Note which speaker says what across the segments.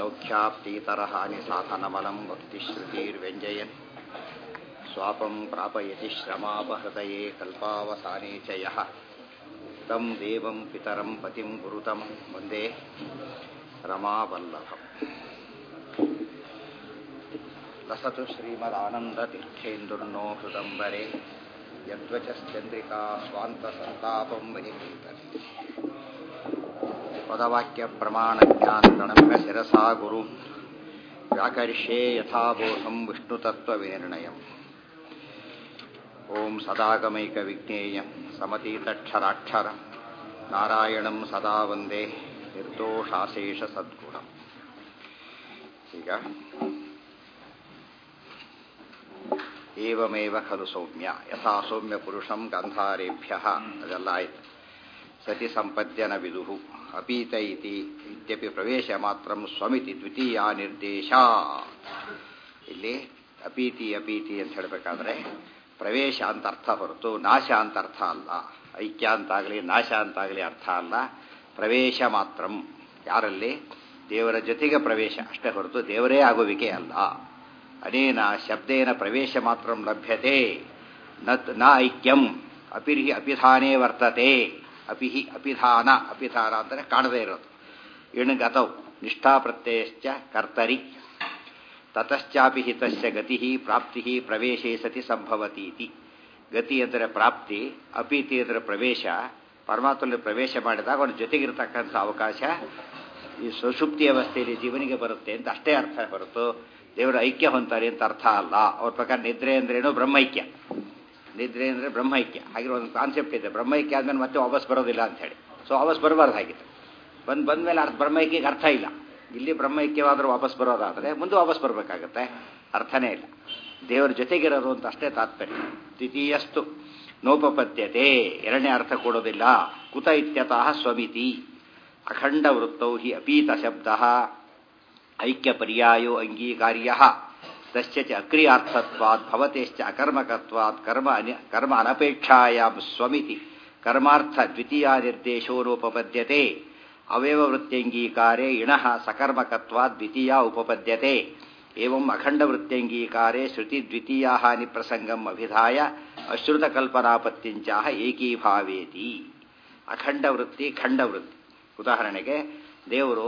Speaker 1: सौख्याप्तीतरहानिसाधनमलं भक्तिश्रुतिर्व्यञ्जयन् स्वापं प्रापयति श्रमापहृतये कल्पावसाने च यः तं देवं पितरं पतिं गुरुतं वन्दे रमावल्लभम् लसतु श्रीमदानन्दतीर्थेन्दुर्नो हृदम्बरे यद्वचश्चन्द्रिका स्वान्तसन्तापं वनिकीर्तने पदवाक्यप्रमाणज्ञानगणम्य शिरसा गुरु व्याकरिष्ये यथाबोधं विष्णुतत्त्वविनिर्णयम् ॐ सदागमैकविज्ञेयं समतीतक्षराक्षरं नारायणं सदा वन्दे निर्दोषाशेषसद्गुणम् ಈಗ ಏವಮೇವ ಖಲು ಸೌಮ್ಯ ಯಥಾ ಸೌಮ್ಯ ಪುರುಷಂ ಗಂಧಾರೇಭ್ಯ ಅದೆಲ್ಲ ಆಯ್ತು ಸತಿ ಸಂಪದ್ಯನ ವಿದುಹು ಅಪೀತ ಇತಿ ಇತ್ಯಪಿ ಪ್ರವೇಶ ಮಾತ್ರ ಸ್ವಮಿತಿ ದ್ವಿತೀಯ ನಿರ್ದೇಶ ಇಲ್ಲಿ ಅಪೀತಿ ಅಪೀತಿ ಅಂತ ಹೇಳಬೇಕಾದ್ರೆ ಪ್ರವೇಶ ಅಂತ ಅರ್ಥ ಹೊರತು ನಾಶ ಅಂತ ಅರ್ಥ ಅಲ್ಲ ಐಕ್ಯ ಅಂತಾಗಲಿ ನಾಶ ಅಂತಾಗಲಿ ಅರ್ಥ ಅಲ್ಲ ಪ್ರವೇಶ ಮಾತ್ರ ಯಾರಲ್ಲಿ ದೇವರ ಜೊತೆಗೆ ಪ್ರವೇಶ ಅಷ್ಟೇ ಹೊರತು ದೇವರೇ ಆಗುವಿಕೆ ಅಲ್ಲ ಅನೇನ ಶಬ್ದೇನ ಪ್ರವೇಶ ಮಾತ್ರ ಲಭ್ಯತೆ ನತ್ ನ ಐಕ್ಯಂ ಅಪಿರ್ಹಿ ಅಪಿಧಾನೇ ವರ್ತತೆ ಅಪಿಹಿ ಅಪಿಧಾನ ಅಪಿಧಾನ ಅಂದರೆ ಕಾಣದೇ ಇರೋದು ಇಣಗತೌ ನಿಷ್ಠಾ ಪ್ರತ್ಯಯಶ್ಚ ಕರ್ತರಿ ತತಶ್ಚಾಪಿ ಹಿತಸ್ಯ ಗತಿ ಪ್ರಾಪ್ತಿ ಪ್ರವೇಶೇ ಸತಿ ಸಂಭವತೀತಿ ಗತಿ ಅಂದರೆ ಪ್ರಾಪ್ತಿ ಅಪೀತಿ ಅಂದರೆ ಪ್ರವೇಶ ಪರಮಾತ್ಮಲ್ಲಿ ಪ್ರವೇಶ ಮಾಡಿದಾಗ ಅವನ ಜೊತೆಗಿರ್ತಕ್ಕಂಥ ಅವಕಾಶ ಈ ಸುಷುಪ್ತಿ ಅವಸ್ಥೆಯಲ್ಲಿ ಜೀವನಿಗೆ ಬರುತ್ತೆ ಅಂತ ಅಷ್ಟೇ ಅರ್ಥ ಹೊರತು ದೇವರು ಐಕ್ಯ ಹೊಂತಾರೆ ಅಂತ ಅರ್ಥ ಅಲ್ಲ ಅವ್ರ ಪ್ರಕಾರ ನಿದ್ರೆ ಅಂದ್ರೇನು ಬ್ರಹ್ಮೈಕ್ಯ ನಿದ್ರೆ ಅಂದರೆ ಬ್ರಹ್ಮೈಕ್ಯ ಹಾಗಿರೋ ಒಂದು ಕಾನ್ಸೆಪ್ಟ್ ಇದೆ ಬ್ರಹ್ಮೈಕ್ಯ ಆದ್ಮೇಲೆ ಮತ್ತೆ ವಾಪಸ್ ಬರೋದಿಲ್ಲ ಅಂತ ಹೇಳಿ ಸೊ ವಾಪಸ್ ಬರಬಾರ್ದು ಹಾಗಿತ್ತು ಬಂದು ಬಂದಮೇಲೆ ಅರ್ಥ ಬ್ರಹ್ಮೈಕ್ಯಗೆ ಅರ್ಥ ಇಲ್ಲ ಇಲ್ಲಿ ಬ್ರಹ್ಮೈಕ್ಯವಾದರೂ ವಾಪಸ್ ಬರೋದಾದರೆ ಮುಂದೆ ವಾಪಸ್ ಬರಬೇಕಾಗತ್ತೆ ಅರ್ಥನೇ ಇಲ್ಲ ದೇವರ ಜೊತೆಗಿರೋದು ಅಂತ ಅಷ್ಟೇ ತಾತ್ಪರ್ಯ ದ್ವಿತೀಯಸ್ತು ನೋಪಪದ್ಯತೆ ಎರಡನೇ ಅರ್ಥ ಕೊಡೋದಿಲ್ಲ ಕುತ ಇತ್ಯತಃ ಸ್ವಮಿತಿ ಅಖಂಡ ವೃತ್ತೌ ಹಿ ಅಪೀತ ಶಬ್ದ ಐಕ್ಯ ಪರ್ಯಾಯೋ ಅಂಗೀಕಾರ್ಯ ತಸ್ಯ ಚ ಅಕ್ರಿಯಾರ್ಥತ್ವಾತ್ ಭವತೆಶ್ಚ ಅಕರ್ಮಕತ್ವಾತ್ ಕರ್ಮ ಅನಿ ಕರ್ಮ ಅನಪೇಕ್ಷಾಯಾಂ ಸ್ವಮಿತಿ ಕರ್ಮಾರ್ಥ ದ್ವಿತೀಯ ನಿರ್ದೇಶೋನುಪಪದ್ಯತೆ ಅವಯವವೃತ್ಯಂಗೀಕಾರೆ ಇಣಃ ಸಕರ್ಮಕತ್ವಾತ್ ದ್ವಿತೀಯ ಉಪಪದ್ಯತೆ ಏವಂ ಅಖಂಡವೃತ್ಯಂಗೀಕಾರೆ ಶ್ರುತಿದ್ವಿತೀಯಾ ನಿಪ್ರಸಂಗಂ ಅಭಿಧಾಯ ಅಶ್ರುತಕಲ್ಪನಾಪತ್ಯಂಚಾಹ ಏಕೀಭಾವೇತಿ ಅಖಂಡವೃತ್ತಿ ಖಂಡವೃತ್ತಿ ಉದಾಹರಣೆಗೆ ದೇವರು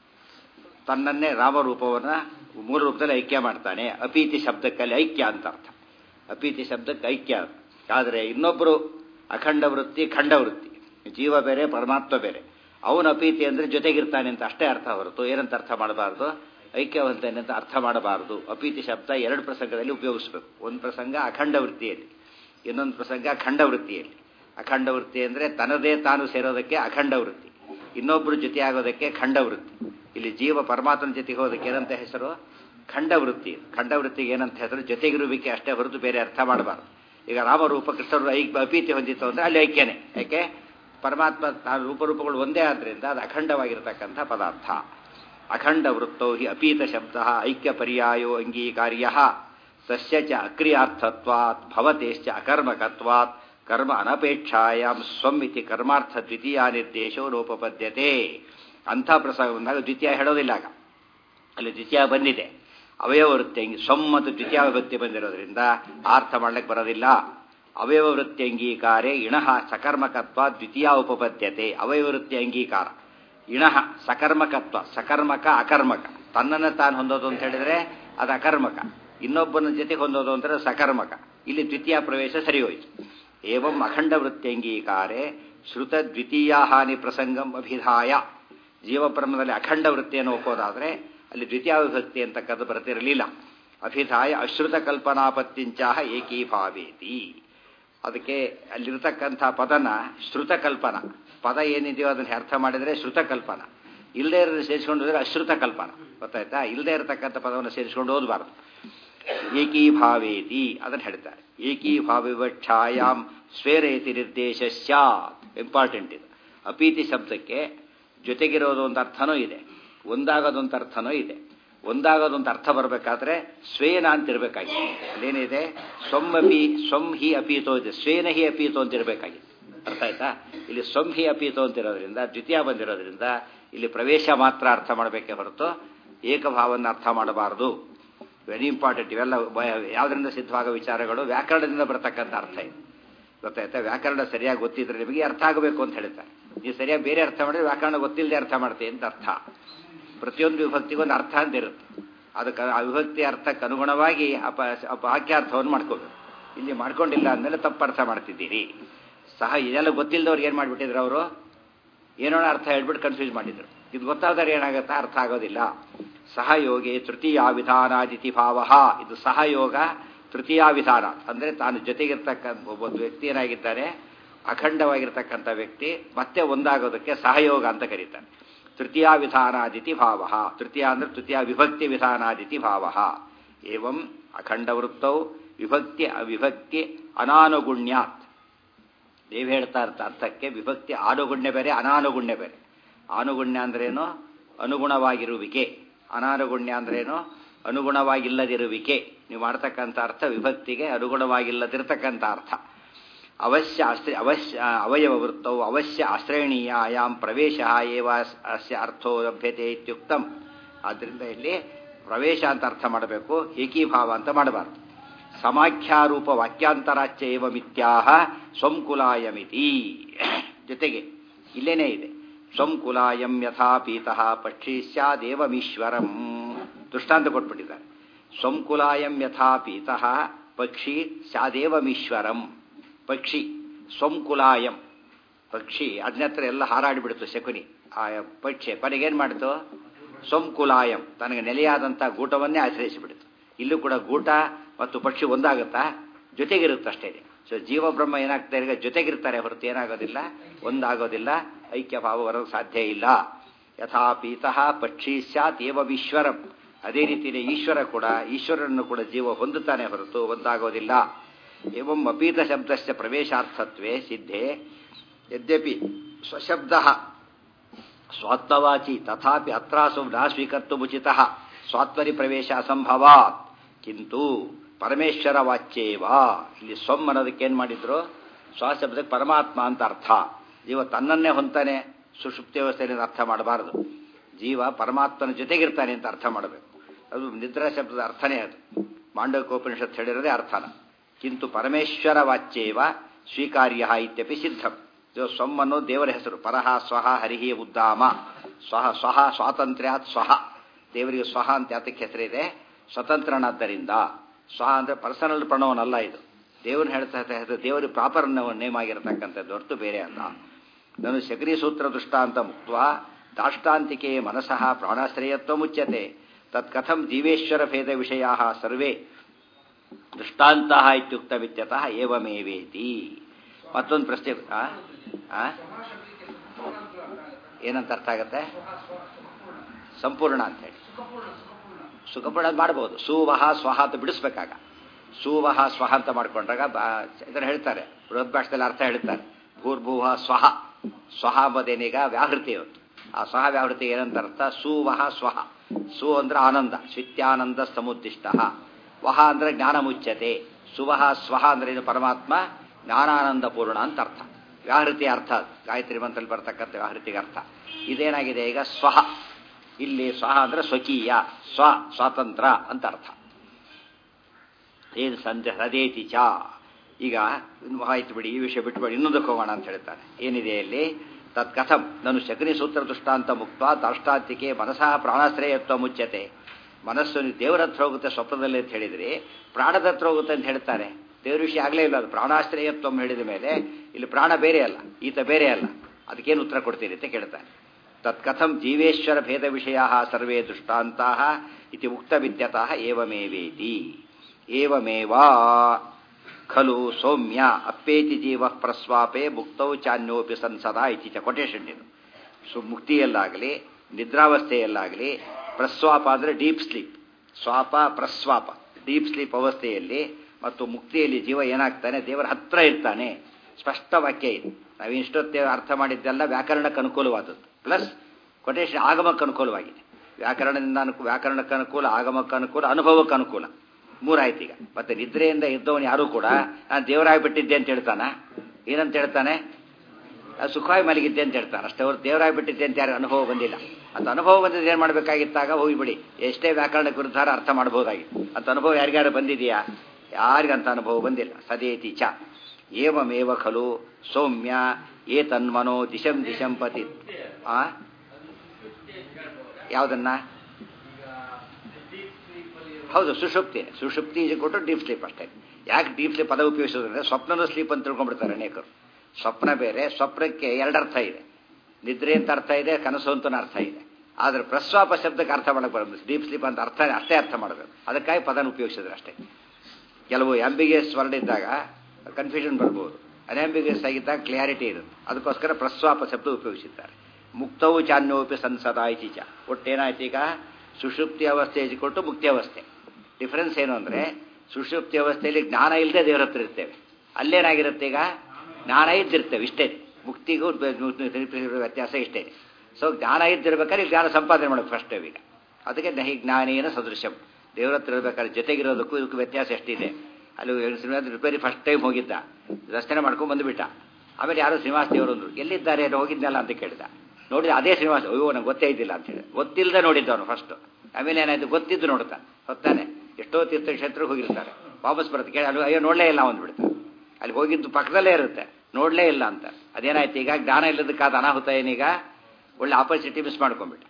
Speaker 1: ತನ್ನನ್ನೇ ರಾಮರೂಪವನ್ನು ಮೂರು ರೂಪದಲ್ಲಿ ಐಕ್ಯ ಮಾಡ್ತಾನೆ ಅಪೀತಿ ಶಬ್ದಕ್ಕಲ್ಲಿ ಐಕ್ಯ ಅಂತ ಅರ್ಥ ಅಪೀತಿ ಶಬ್ದಕ್ಕೆ ಐಕ್ಯ ಆದರೆ ಇನ್ನೊಬ್ಬರು ಅಖಂಡ ವೃತ್ತಿ ಖಂಡ ವೃತ್ತಿ ಜೀವ ಬೇರೆ ಪರಮಾತ್ಮ ಬೇರೆ ಅವನ ಅಪೀತಿ ಅಂದರೆ ಜೊತೆಗಿರ್ತಾನೆ ಅಂತ ಅಷ್ಟೇ ಅರ್ಥ ಹೊರತು ಏನಂತ ಅರ್ಥ ಮಾಡಬಾರ್ದು ಐಕ್ಯವಂತಾನೆ ಅಂತ ಅರ್ಥ ಮಾಡಬಾರದು ಅಪೀತಿ ಶಬ್ದ ಎರಡು ಪ್ರಸಂಗದಲ್ಲಿ ಉಪಯೋಗಿಸಬೇಕು ಒಂದು ಪ್ರಸಂಗ ಅಖಂಡ ವೃತ್ತಿಯಲ್ಲಿ ಇನ್ನೊಂದು ಪ್ರಸಂಗ ಖಂಡ ವೃತ್ತಿಯಲ್ಲಿ ಅಖಂಡ ವೃತ್ತಿ ಅಂದರೆ ತನ್ನದೇ ತಾನು ಸೇರೋದಕ್ಕೆ ಅಖಂಡ ವೃತ್ತಿ ಇನ್ನೊಬ್ಬರು ಜೊತೆ ಆಗೋದಕ್ಕೆ ಖಂಡ ವೃತ್ತಿ ಇಲ್ಲಿ ಜೀವ ಪರಮಾತ್ಮನ ಜೊತೆಗೆ ಹೋಗೋದಕ್ಕೆ ಏನಂತ ಹೆಸರು ಖಂಡ ವೃತ್ತಿ ಖಂಡ ವೃತ್ತಿಗೆ ಏನಂತ ಹೆಸರು ಜೊತೆಗಿರುವಿಕೆ ಅಷ್ಟೇ ಹೊರತು ಬೇರೆ ಅರ್ಥ ಮಾಡಬಾರ್ದು ಈಗ ರಾಮರೂಪ ಕೃಷ್ಣರು ಐ ಅಪೀತಿ ಹೊಂದಿತ್ತು ಅಂದರೆ ಅಲ್ಲಿ ಐಕ್ಯನೇ ಯಾಕೆ ಪರಮಾತ್ಮ ತಾನು ರೂಪರೂಪಗಳು ಒಂದೇ ಆದ್ದರಿಂದ ಅದು ಅಖಂಡವಾಗಿರತಕ್ಕಂಥ ಪದಾರ್ಥ ಅಖಂಡ ವೃತ್ತೋ ಹಿ ಅಪೀತ ಶಬ್ದ ಐಕ್ಯ ಪರ್ಯಾಯೋ ಅಂಗೀಕಾರ್ಯ ತಸ್ಯ ಚ ಅಕ್ರಿಯಾರ್ಥತ್ವಾತ್ ಭವತೇಶ್ಚ ಅಕರ್ಮಕತ್ವಾತ್ ಕರ್ಮ ಅನಪೇಕ್ಷಾಯಾಂ ಸ್ವಂ ಇತಿ ಕರ್ಮಾರ್ಥ ದ್ವಿತೀಯ ನಿರ್ದೇಶೋ ಲೋಪಪದ್ಯತೆ ಅಂಥ ಪ್ರಸಂಗ ಬಂದಾಗ ದ್ವಿತೀಯ ಹೇಳೋದಿಲ್ಲ ಆಗ ಅಲ್ಲಿ ದ್ವಿತೀಯ ಬಂದಿದೆ ಅವಯವ ವೃತ್ತಿ ಸ್ವಂ ಮತ್ತು ದ್ವಿತೀಯ ವೃತ್ತಿ ಬಂದಿರೋದ್ರಿಂದ ಅರ್ಥ ಮಾಡ್ಲಿಕ್ಕೆ ಬರೋದಿಲ್ಲ ಅವಯವ ವೃತ್ತಿ ಅಂಗೀಕಾರೇ ಇಣಃ ಸಕರ್ಮಕತ್ವ ದ್ವಿತೀಯ ಉಪಪದ್ಯತೆ ಅವಯವ ವೃತ್ತಿ ಅಂಗೀಕಾರ ಇಣಃ ಸಕರ್ಮಕತ್ವ ಸಕರ್ಮಕ ಅಕರ್ಮಕ ತನ್ನನ್ನು ತಾನು ಹೊಂದೋದು ಅಂತ ಹೇಳಿದ್ರೆ ಅದು ಅಕರ್ಮಕ ಇನ್ನೊಬ್ಬನ ಜೊತೆಗೆ ಹೊಂದೋದು ಅಂದರೆ ಸಕರ್ಮಕ ಇಲ್ಲಿ ದ್ವಿತೀಯ ಪ್ರವೇಶ ಸರಿ ಹೋಯಿತು ಏವಂ ಅಖಂಡ ವೃತ್ಯಂಗೀಕಾರೆ ಶ್ರುತ ದ್ವಿತೀಯ ಹಾನಿ ಪ್ರಸಂಗಂ ಅಭಿಧಾಯ ಜೀವಬ್ರಹ್ಮದಲ್ಲಿ ಅಖಂಡ ವೃತ್ತಿಯನ್ನು ಒಪ್ಪೋದಾದರೆ ಅಲ್ಲಿ ದ್ವಿತೀಯ ವಿಭಕ್ತಿ ಅಂತಕ್ಕದ್ದು ಬರ್ತಿರಲಿಲ್ಲ ಅಭಿಧಾಯ ಅಶ್ರುತ ಕಲ್ಪನಾಪತ್ಯಂಚಾಹ ಏಕೀಭಾವೇತಿ ಅದಕ್ಕೆ ಅಲ್ಲಿರ್ತಕ್ಕಂಥ ಪದನ ಶ್ರುತ ಕಲ್ಪನ ಪದ ಏನಿದೆಯೋ ಅದನ್ನು ಅರ್ಥ ಮಾಡಿದರೆ ಶ್ರುತ ಕಲ್ಪನ ಇಲ್ಲದೇ ಇರೋದು ಸೇರಿಸ್ಕೊಂಡು ಹೋದರೆ ಅಶ್ರುತ ಕಲ್ಪನ ಗೊತ್ತಾಯ್ತಾ ಇಲ್ಲದೇ ಇರತಕ್ಕಂಥ ಪದವನ್ನು ಸೇರಿಸ್ಕೊಂಡು ಓದಬಾರ್ದು ಏಕೀಭಾವೇತಿ ಅದನ್ನು ಹೇಳ್ತಾರೆ ಏಕೀಭಾವಿವಕ್ಷಾಯಾಂ ಸ್ವೇರೇತಿ ನಿರ್ದೇಶ ಸ್ಯಾತ್ ಇಂಪಾರ್ಟೆಂಟ್ ಇದು ಅಪೀತಿ ಶಬ್ದಕ್ಕೆ ಜೊತೆಗಿರೋದು ಒಂದು ಅರ್ಥನೂ ಇದೆ ಒಂದಾಗೋದೊಂದು ಅರ್ಥನೂ ಇದೆ ಒಂದಾಗೋದೊಂದು ಅರ್ಥ ಬರಬೇಕಾದ್ರೆ ಸ್ವೇನ ಅಂತಿರಬೇಕಾಗಿದೆ ಅಲ್ಲೇನಿದೆ ಸ್ವಮ್ಮಪಿ ಸ್ವಂ ಹಿ ಅಪೀತೋ ಇದೆ ಸ್ವೇನ ಹಿ ಅಪೀತೋ ಅಂತಿರಬೇಕಾಗಿದೆ ಅರ್ಥ ಆಯ್ತಾ ಇಲ್ಲಿ ಸ್ವಂ ಹಿ ಅಪೀತೋ ಅಂತಿರೋದ್ರಿಂದ ದ್ವಿತೀಯ ಬಂದಿರೋದ್ರಿಂದ ಇಲ್ಲಿ ಪ್ರವೇಶ ಮಾತ್ರ ಅರ್ಥ ಮಾಡಬೇಕೇ ಹೊರತು ಏಕಭಾವವನ್ನು ಅರ್ಥ ಮಾಡಬಾರದು ವೆರಿ ಇಂಪಾರ್ಟೆಂಟ್ ಇವೆಲ್ಲ ಯಾವುದರಿಂದ ಸಿದ್ಧವಾಗೋ ವಿಚಾರಗಳು ವ್ಯಾಕರಣದಿಂದ ಬರತಕ್ಕಂಥ ಅರ್ಥ ಇದೆ ಗೊತ್ತಾಯ್ತಾ ವ್ಯಾಕರಣ ಸರಿಯಾಗಿ ಗೊತ್ತಿದ್ರೆ ನಿಮಗೆ ಅರ್ಥ ಆಗಬೇಕು ಅಂತ ಹೇಳ್ತಾರೆ ನೀವು ಸರಿಯಾಗಿ ಬೇರೆ ಅರ್ಥ ಮಾಡಿದ್ರೆ ವ್ಯಾಕರಣ ಗೊತ್ತಿಲ್ಲದೆ ಅರ್ಥ ಮಾಡ್ತೀವಿ ಅಂತ ಅರ್ಥ ಪ್ರತಿಯೊಂದು ವಿಭಕ್ತಿಗೂ ಒಂದು ಅರ್ಥ ಅಂತ ಇರುತ್ತೆ ಅದಕ್ಕೆ ಆ ವಿಭಕ್ತಿ ಅರ್ಥಕ್ಕೆ ಅನುಗುಣವಾಗಿ ಅಪ ಅಪ ವಾಕ್ಯಾರ್ಥವನ್ನು ಮಾಡ್ಕೋಬೇಕು ಇಲ್ಲಿ ಮಾಡ್ಕೊಂಡಿಲ್ಲ ಅಂದಮೇಲೆ ತಪ್ಪು ಅರ್ಥ ಮಾಡ್ತಿದ್ದೀರಿ ಸಹ ಇದೆಲ್ಲ ಗೊತ್ತಿಲ್ಲದವ್ರಿಗೆ ಏನು ಮಾಡಿಬಿಟ್ಟಿದ್ರು ಅವರು ಏನೋ ಅರ್ಥ ಹೇಳ್ಬಿಟ್ಟು ಕನ್ಫ್ಯೂಸ್ ಮಾಡಿದ್ರು ಇದು ಗೊತ್ತಾದ್ರೆ ಏನಾಗುತ್ತಾ ಅರ್ಥ ಆಗೋದಿಲ್ಲ ಸಹಯೋಗಿ ತೃತೀಯ ವಿಧಾನಾದಿತಿ ಭಾವ ಇದು ಸಹಯೋಗ ತೃತೀಯ ವಿಧಾನ ಅಂದರೆ ತಾನು ಜೊತೆಗಿರ್ತಕ್ಕಂಥ ಒಬ್ಬ ವ್ಯಕ್ತಿ ಏನಾಗಿದ್ದಾನೆ ಅಖಂಡವಾಗಿರ್ತಕ್ಕಂಥ ವ್ಯಕ್ತಿ ಮತ್ತೆ ಒಂದಾಗೋದಕ್ಕೆ ಸಹಯೋಗ ಅಂತ ಕರೀತಾನೆ ತೃತೀಯ ವಿಧಾನಾದಿತಿ ಭಾವ ತೃತೀಯ ಅಂದ್ರೆ ತೃತೀಯ ವಿಭಕ್ತಿ ವಿಧಾನಾದಿತಿ ಭಾವ ಏವಂ ಅಖಂಡವೃತ್ತೌ ವಿಭಕ್ತಿ ಅವಿಭಕ್ತಿ ಅನಾನುಗುಣ್ಯಾತ್ ನೀವು ಹೇಳ್ತಾ ಇರ್ತ ಅರ್ಥಕ್ಕೆ ವಿಭಕ್ತಿ ಆನುಗುಣ್ಯ ಬೇರೆ ಅನಾನುಗುಣ್ಯ ಬೇರೆ ಆನುಗುಣ್ಯ ಅಂದ್ರೇನು ಅನುಗುಣವಾಗಿರುವಿಕೆ ಅನಾನುಗುಣ್ಯ ಅಂದ್ರೇನು ಅನುಗುಣವಾಗಿಲ್ಲದಿರುವಿಕೆ ನೀವು ಮಾಡ್ತಕ್ಕಂಥ ಅರ್ಥ ವಿಭಕ್ತಿಗೆ ಅನುಗುಣವಾಗಿಲ್ಲದಿರತಕ್ಕಂಥ ಅರ್ಥ ಅವಶ್ಯ ಆಶ್ರಯ ಅವಶ್ಯ ಅವಯವ ವೃತ್ತವು ಅವಶ್ಯ ಆಶ್ರಯಣೀಯಾಯಾಮ್ ಪ್ರವೇಶ ಏವ ಅಸ್ಯ ಅರ್ಥೋ ಲಭ್ಯತೆ ಇತ್ಯುಕ್ತಂ ಆದ್ದರಿಂದ ಇಲ್ಲಿ ಪ್ರವೇಶ ಅಂತ ಅರ್ಥ ಮಾಡಬೇಕು ಏಕೀಭಾವ ಅಂತ ಮಾಡಬಾರ್ದು ಸಮಾಖ್ಯಾರೂಪ ವಾಕ್ಯಾಂತರಾಚ್ಯ ಏವ ಮಿಥ್ಯಾಹ ಸ್ವಂಕುಲಾಯಮಿತಿ ಜೊತೆಗೆ ಇಲ್ಲೇನೇ ಇದೆ ಸ್ವಂಕುಲಾಯಂ ಯಥಾ ಪೀತಃ ಪಕ್ಷಿ ಸ್ಯಾದೇವಮೀಶ್ವರಂ ದೃಷ್ಟಾಂತ ಕೊಟ್ಬಿಟ್ಟಿದ್ದಾರೆ ಸ್ವಂಕುಲಾಯಂ ಯಥಾ ಪೀತಃ ಪಕ್ಷಿ ಸ್ಯಾದೇವಮೀಶ್ವರಂ ಪಕ್ಷಿ ಸ್ವಂಕುಲಾಯಂ ಪಕ್ಷಿ ಅದ್ನತ್ರ ಎಲ್ಲ ಹಾರಾಡಿಬಿಡ್ತು ಶಕುನಿ ಆ ಪಕ್ಷಿ ಕೊನೆಗೇನು ಮಾಡಿತು ಸ್ವಂಕುಲಾಯಂ ತನಗೆ ನೆಲೆಯಾದಂಥ ಗೂಟವನ್ನೇ ಆಶ್ರಯಿಸಿಬಿಡ್ತು ಇಲ್ಲೂ ಕೂಡ ಗೂಟ ಮತ್ತು ಪಕ್ಷಿ ಒಂದಾಗುತ್ತಾ ಜೊತೆಗಿರುತ್ತಷ್ಟೇ ಸೊ ಜೀವ ಬ್ರಹ್ಮ ಏನಾಗ್ತಾರೆ ಈಗ ಜೊತೆಗಿರ್ತಾರೆ ಹೊರತು ಏನಾಗೋದಿಲ್ಲ ಒಂದಾಗೋದಿಲ್ಲ ಐಕ್ಯ ಭಾವ ಬರೋದು ಸಾಧ್ಯ ಇಲ್ಲ ಯಥಾ ಪೀತಃ ಪಕ್ಷಿ ಸ್ಯಾತ್ ಏವೀಶ್ವರಂ ಅದೇ ರೀತಿಯೇ ಈಶ್ವರ ಕೂಡ ಈಶ್ವರನನ್ನು ಕೂಡ ಜೀವ ಹೊಂದುತ್ತಾನೆ ಹೊರತು ಒಂದಾಗೋದಿಲ್ಲ ಏವಂ ಅಪೀತ ಶಬ್ದಸ್ಯ ಪ್ರವೇಶಾರ್ಥತ್ವೇ ಸಿದ್ಧೆ ಯದ್ಯಪಿ ಸ್ವಶಬ್ದ ಸ್ವಾತ್ಮವಾಚಿ ತಥಾಪಿ ಅತ್ರಾಸು ನ ಸ್ವೀಕರ್ತುಮುಚಿತ ಸ್ವಾತ್ಮರಿ ಪ್ರವೇಶ ಅಸಂಭವಾತ್ ಕಿಂತು ಪರಮೇಶ್ವರ ವಾಚ್ಯೇವ ಇಲ್ಲಿ ಸ್ವಂ ಅನ್ನೋದಕ್ಕೆ ಏನು ಮಾಡಿದ್ರು ಸ್ವಶಬ್ದಕ್ಕೆ ಪರಮಾತ್ಮ ಅಂತ ಅರ್ಥ ಜೀವ ತನ್ನನ್ನೇ ಹೊಂತಾನೆ ಸುಷುಪ್ತಿ ವ್ಯವಸ್ಥೆಯಲ್ಲಿ ಅರ್ಥ ಮಾಡಬಾರದು ಜೀವ ಪರಮಾತ್ಮನ ಜೊತೆಗಿರ್ತಾನೆ ಅಂತ ಅರ್ಥ ಮಾಡಬೇಕು ಅದು ನಿದ್ರಾ ಶಬ್ದದ ಅರ್ಥನೇ ಅದು ಮಾಂಡವಕೋಪನಿಷತ್ ಹೇಳಿರೋದೇ ಅರ್ಥನ ಕಿಂತು ಪರಮೇಶ್ವರ ವಾಚ್ಯೇವ ಸ್ವೀಕಾರ್ಯ ಇತ್ಯಪಿ ಸಿದ್ಧಂ ಸ್ವಂ ಅನ್ನೋ ದೇವರ ಹೆಸರು ಪರಹ ಸ್ವಹ ಹರಿಹಿ ಉದ್ದಾಮ ಸ್ವಹ ಸ್ವಹ ಸ್ವಾತಂತ್ರ್ಯಾತ್ ಸ್ವಹ ದೇವರಿಗೆ ಸ್ವಹ ಅಂತ ಯಾತಕ್ಕೆ ಹೆಸರಿದೆ ಸ್ವತಂತ್ರನಾದ್ದರಿಂದ ಸ್ವ ಅಂದರೆ ಪರ್ಸನಲ್ ಪ್ರಣವನಲ್ಲ ಇದು ದೇವ್ರನ್ನ ಹೇಳ್ತಾ ಹೆಸರು ದೇವರಿಗೆ ಪ್ರಾಪರ್ ನೇಮ್ ಆಗಿರತಕ್ಕಂಥದ್ದು ಹೊರತು ಬೇರೆ ಅಲ್ಲ ನಾನು ಶಕರಿ ಸೂತ್ರ ದೃಷ್ಟಾಂತ ಮುಕ್ತ ದಾಷ್ಟಾಂತಿಕೆ ಮನಸಃ ಪ್ರಾಣಾಶ್ರಯತ್ವ ಮುಚ್ಯತೆ ತತ್ಕಥಂ ಜೀವೇಶ್ವರ ಭೇದ ವಿಷಯ ಸರ್ವೇ ದೃಷ್ಟಾಂತ ಇತ್ಯುಕ್ತ ವಿತ್ಯತಃ ಏವಮೇವೇತಿ ಮತ್ತೊಂದು ಪ್ರಶ್ನೆ ಏನಂತ ಅರ್ಥ ಆಗತ್ತೆ ಸಂಪೂರ್ಣ ಅಂತ ಹೇಳಿ ಸುಖಪೂರ್ಣ ಮಾಡ್ಬೋದು ಸುವಹ ಸ್ವಹ ಅಂತ ಬಿಡಿಸ್ಬೇಕಾಗ ಸುವಹ ಸ್ವಹ ಅಂತ ಮಾಡ್ಕೊಂಡಾಗ ಇದನ್ನು ಹೇಳ್ತಾರೆ ಬೃಹತ್ ಭಾಷೆದಲ್ಲಿ ಅರ್ಥ ಹೇಳ್ತಾರೆ ಭೂರ್ಭುವ ಸ್ವಹ ಸ್ವಹ ಎಂಬುದೇನೀಗ ವ್ಯಾಹೃತಿ ಇವತ್ತು ಆ ಸ್ವಹ ವ್ಯಾಹೃತಿ ಏನಂತ ಅರ್ಥ ಸುವಹ ಸ್ವಹ ಸು ಅಂದ್ರೆ ಆನಂದ ಶಿತ್ಯಾನಂದ ಸಮುದ್ದಿಷ್ಟ ವಹ ಅಂದ್ರೆ ಜ್ಞಾನ ಮುಚ್ಚತೆ ಸುವಹ ಸ್ವಹ ಅಂದ್ರೆ ಇದು ಪರಮಾತ್ಮ ಜ್ಞಾನಾನಂದ ಪೂರ್ಣ ಅಂತ ಅರ್ಥ ವ್ಯಾಹೃತಿ ಅರ್ಥ ಗಾಯತ್ರಿ ಮಂತ್ರದಲ್ಲಿ ಬರ್ತಕ್ಕಂಥ ವ್ಯಾಹೃತಿಗೆ ಅರ್ಥ ಇದೇನಾಗಿದೆ ಈಗ ಸ್ವಹ ಇಲ್ಲಿ ಸ್ವಹ ಅಂದ್ರೆ ಸ್ವಕೀಯ ಸ್ವ ಸ್ವಾತಂತ್ರ್ಯ ಅಂತ ಅರ್ಥ ಏನು ಸಂಧ್ಯ ಹೃದೇತಿ ಚ ಈಗ ಆಯ್ತು ಬಿಡಿ ಈ ವಿಷಯ ಬಿಟ್ಬಿಡಿ ಇನ್ನೊಂದಕ್ಕೆ ಹೋಗೋಣ ಅಂತ ಹೇಳ್ತಾರೆ ಏನಿದೆ ಇಲ್ಲಿ ತತ್ ಕಥಂ ನಾನು ಶಕನಿ ಸೂತ್ರ ದೃಷ್ಟಾಂತ ಮುಕ್ತ ದಾಷ್ಟಾಂತಿಕೆ ಮನಸಃ ಪ್ರಾಣಾಶ್ರಯತ್ವ ಮುಚ್ಚತೆ ಮನಸ್ಸು ದೇವರ ಹತ್ರ ಹೋಗುತ್ತೆ ಸ್ವಪ್ನದಲ್ಲಿ ಅಂತ ಹೇಳಿದ್ರಿ ಪ್ರಾಣದ ಹತ್ರ ಹೋಗುತ್ತೆ ಅಂತ ಹೇಳ್ತಾರೆ ದೇವ್ರ ವಿಷಯ ಆಗಲೇ ಇಲ್ಲ ಅದು ಪ್ರಾಣಾಶ್ರಯತ್ವ ಹೇಳಿದ ಮೇಲೆ ಇಲ್ಲಿ ಪ್ರಾಣ ಬೇರೆ ಅಲ್ಲ ಈತ ಬೇರೆ ಅಲ್ಲ ಅದಕ್ಕೇನು ಉತ್ತರ ಕೊಡ್ತೀರಿ ಅಂತ ಕೇಳ್ತಾನೆ ತತ್ಕಥಂ ಜೀವೇಶ್ವರ ಭೇದ ವಿಷಯ ಸರ್ವೇ ದೃಷ್ಟಾಂತ ಇತಿ ಉಕ್ತ ವಿದ್ಯತಃ ಏವಮೇವೇತಿ ಏವಮೇವಾ ಖಲು ಸೌಮ್ಯ ಅಪ್ಪೇತಿ ಜೀವ ಪ್ರಸ್ವಾಪೆ ಮುಕ್ತೌ ಚಾನ್ಯೋಪಿ ಸಂಸದ ಇತಿ ಚ ಕೊಟೇಶನ್ ಇದು ಸೊ ಮುಕ್ತಿಯಲ್ಲಾಗಲಿ ನಿದ್ರಾವಸ್ಥೆಯಲ್ಲಾಗಲಿ ಪ್ರಸ್ವಾಪ ಅಂದರೆ ಡೀಪ್ ಸ್ಲೀಪ್ ಸ್ವಾಪ ಪ್ರಸ್ವಾಪ ಡೀಪ್ ಸ್ಲೀಪ್ ಅವಸ್ಥೆಯಲ್ಲಿ ಮತ್ತು ಮುಕ್ತಿಯಲ್ಲಿ ಜೀವ ಏನಾಗ್ತಾನೆ ದೇವರ ಹತ್ರ ಇರ್ತಾನೆ ಸ್ಪಷ್ಟ ವಾಕ್ಯ ಇದು ನಾವು ಇಷ್ಟೊತ್ತೇ ಅರ್ಥ ಮಾಡಿದ್ದೆಲ್ಲ ವ್ಯಾಕರಣಕ್ಕೆ ಅನುಕೂಲವಾದದ್ದು ಪ್ಲಸ್ ಕೊಟೇಶನ್ ಆಗಮಕ್ಕೆ ಅನುಕೂಲವಾಗಿದೆ ವ್ಯಾಕರಣದಿಂದ ಅನುಕೂಲ ವ್ಯಾಕರಣಕ್ಕೆ ಅನುಕೂಲ ಆಗಮಕ್ಕೆ ಅನುಕೂಲ ಅನುಭವಕ್ಕೆ ಅನುಕೂಲ ಮೂರಾಯ್ತು ಈಗ ಮತ್ತೆ ನಿದ್ರೆಯಿಂದ ಇದ್ದವನು ಯಾರೂ ಕೂಡ ನಾನು ದೇವರಾಗ್ಬಿಟ್ಟಿದ್ದೆ ಅಂತ ಹೇಳ್ತಾನ ಏನಂತ ಹೇಳ್ತಾನೆ ಸುಖವಾಗಿ ಮಲಗಿದ್ದೆ ಅಂತ ಹೇಳ್ತಾನೆ ಅಷ್ಟೇ ಅವ್ರು ದೇವರಾಗ್ಬಿಟ್ಟಿದ್ದೆ ಅಂತ ಯಾರು ಅನುಭವ ಬಂದಿಲ್ಲ ಅಂತ ಅನುಭವ ಬಂದಿದ್ದು ಏನು ಮಾಡಬೇಕಾಗಿತ್ತಾಗ ಹೋಗಿಬಿಡಿ ಎಷ್ಟೇ ವ್ಯಾಕರಣ ವಿರುದ್ಧಾರ ಅರ್ಥ ಮಾಡ್ಬೋದಾಗಿತ್ತು ಅಂತ ಅನುಭವ ಯಾರಿಗಾರು ಬಂದಿದೆಯಾ ಯಾರಿಗಂತ ಅನುಭವ ಬಂದಿಲ್ಲ ಸದೇತಿ ಚ ಏವಮೇವ ಖಲು ಸೌಮ್ಯ ಏತನ್ಮನೋ ದಿಶಂ ದಿಶಂ ಪತಿ ಆ ಯಾವುದನ್ನ ಹೌದು ಸುಷುಪ್ತಿ ಸುಷುಪ್ತಿ ಕೊಟ್ಟು ಡೀಪ್ ಸ್ಲೀಪ್ ಅಷ್ಟೇ ಯಾಕೆ ಡೀಪ್ ಸ್ಲೀಪ್ ಪದ ಉಪಯೋಗಿಸೋದಂದ್ರೆ ಸ್ವಪ್ನನೂ ಸ್ಲೀಪ್ ಅಂತ ತಿಳ್ಕೊಂಡ್ಬಿಡ್ತಾರೆ ಅನೇಕರು ಸ್ವಪ್ನ ಬೇರೆ ಸ್ವಪ್ನಕ್ಕೆ ಎರಡರ್ಥ ಇದೆ ನಿದ್ರೆ ಅಂತ ಅರ್ಥ ಇದೆ ಕನಸು ಅಂತ ಅರ್ಥ ಇದೆ ಆದ್ರೆ ಪ್ರಸ್ವಾಪ ಶಬ್ದಕ್ಕೆ ಅರ್ಥ ಮಾಡಕ್ಕೆ ಬರೋದು ಡೀಪ್ ಸ್ಲೀಪ್ ಅಂತ ಅರ್ಥ ಅಷ್ಟೇ ಅರ್ಥ ಮಾಡಬೇಕು ಅದಕ್ಕಾಗಿ ಪದನ ಉಪಯೋಗಿಸಿದ್ರೆ ಅಷ್ಟೇ ಕೆಲವು ಆಂಬಿಗಿಯಸ್ ವರ್ಡ್ ಇದ್ದಾಗ ಕನ್ಫ್ಯೂಷನ್ ಬರ್ಬೋದು ಅನ್ಆಂಬಿಗಿಯಸ್ ಆಗಿದ್ದಾಗ ಕ್ಲಿಯಾರಿಟಿ ಇರುತ್ತೆ ಅದಕ್ಕೋಸ್ಕರ ಪ್ರಸ್ವಾಪ ಶಬ್ದ ಉಪಯೋಗಿಸಿದ್ದಾರೆ ಮುಕ್ತವು ಚಾನ್ಯೋಪಿ ಸಂಸದಾಯಿತಿ ಚ ಒಟ್ಟೇನಾಯ್ತು ಈಗ ಸುಷುಪ್ತಿ ಅವಸ್ಥೆ ಕೊಟ್ಟು ಮುಕ್ತಿ ಅವಸ್ಥೆ ಡಿಫರೆನ್ಸ್ ಏನು ಅಂದರೆ ಸುಷುಪ್ತಿ ಅವಸ್ಥೆಯಲ್ಲಿ ಜ್ಞಾನ ಇಲ್ಲದೆ ದೇವರ ಹತ್ರ ಇರ್ತೇವೆ ಅಲ್ಲೇನಾಗಿರುತ್ತೆ ಈಗ ಜ್ಞಾನ ಇದ್ದಿರ್ತೇವೆ ಇಷ್ಟೇ ಮುಕ್ತಿಗೂ ವ್ಯತ್ಯಾಸ ಇಷ್ಟೇ ಸೊ ಜ್ಞಾನ ಇದ್ದಿರ್ಬೇಕಾದ್ರೆ ಜ್ಞಾನ ಸಂಪಾದನೆ ಮಾಡೋದು ಫಸ್ಟ್ ಈಗ ಅದಕ್ಕೆ ನಹಿ ಜ್ಞಾನೇನ ಸದೃಶ್ಯಂ ದೇವರ ಹತ್ರ ಇರ್ಬೇಕಾದ್ರೆ ಜೊತೆಗಿರೋದಕ್ಕೂ ಇದಕ್ಕೂ ವ್ಯತ್ಯಾಸ ಎಷ್ಟಿದೆ ಅಲ್ಲಿ ರಿಪೇರಿ ಫಸ್ಟ್ ಟೈಮ್ ಹೋಗಿದ್ದ ರಚನೆ ಮಾಡ್ಕೊಂಡು ಬಂದುಬಿಟ್ಟ ಆಮೇಲೆ ಯಾರೋ ಶ್ರೀನಿವಾಸ ದೇವರು ಅಂದ್ರು ಎಲ್ಲಿದ್ದಾರೆ ಹೋಗಿದ್ನಲ್ಲ ಅಂತ ಕೇಳಿದ ನೋಡಿದ ಅದೇ ಶ್ರೀನಿವಾಸ ಅಯ್ಯೋ ನಂಗೆ ಗೊತ್ತೇ ಇದ್ದಿಲ್ಲ ಅಂತ ಹೇಳಿ ಗೊತ್ತಿಲ್ಲದೆ ನೋಡಿದ್ದವನು ಫಸ್ಟ್ ಆಮೇಲೆ ಏನಾಯ್ತು ಗೊತ್ತಿದ್ದು ನೋಡ್ತಾನೆ ಹೊತ್ತಾನೆ ಎಷ್ಟೋ ತೀರ್ಥಕ್ಷೇತ್ರಕ್ಕೆ ಹೋಗಿರ್ತಾರೆ ವಾಪಸ್ ಬರುತ್ತೆ ಕೇಳಿ ಅಲ್ಲಿ ಅಯ್ಯೋ ನೋಡಲೇ ಇಲ್ಲ ಒಂದು ಬಿಡ್ತಾರೆ ಅಲ್ಲಿ ಹೋಗಿದ್ದು ಪಕ್ಕದಲ್ಲೇ ಇರುತ್ತೆ ನೋಡಲೇ ಇಲ್ಲ ಅಂತ ಅದೇನಾಯ್ತು ಈಗ ಜ್ಞಾನ ಇಲ್ಲದಕ್ಕಾದ ಅನಾಹುತ ಏನೀಗ ಒಳ್ಳೆ ಆಪರ್ಚುನಿಟಿ ಮಿಸ್ ಮಾಡ್ಕೊಂಡ್ಬಿಟ್ಟೆ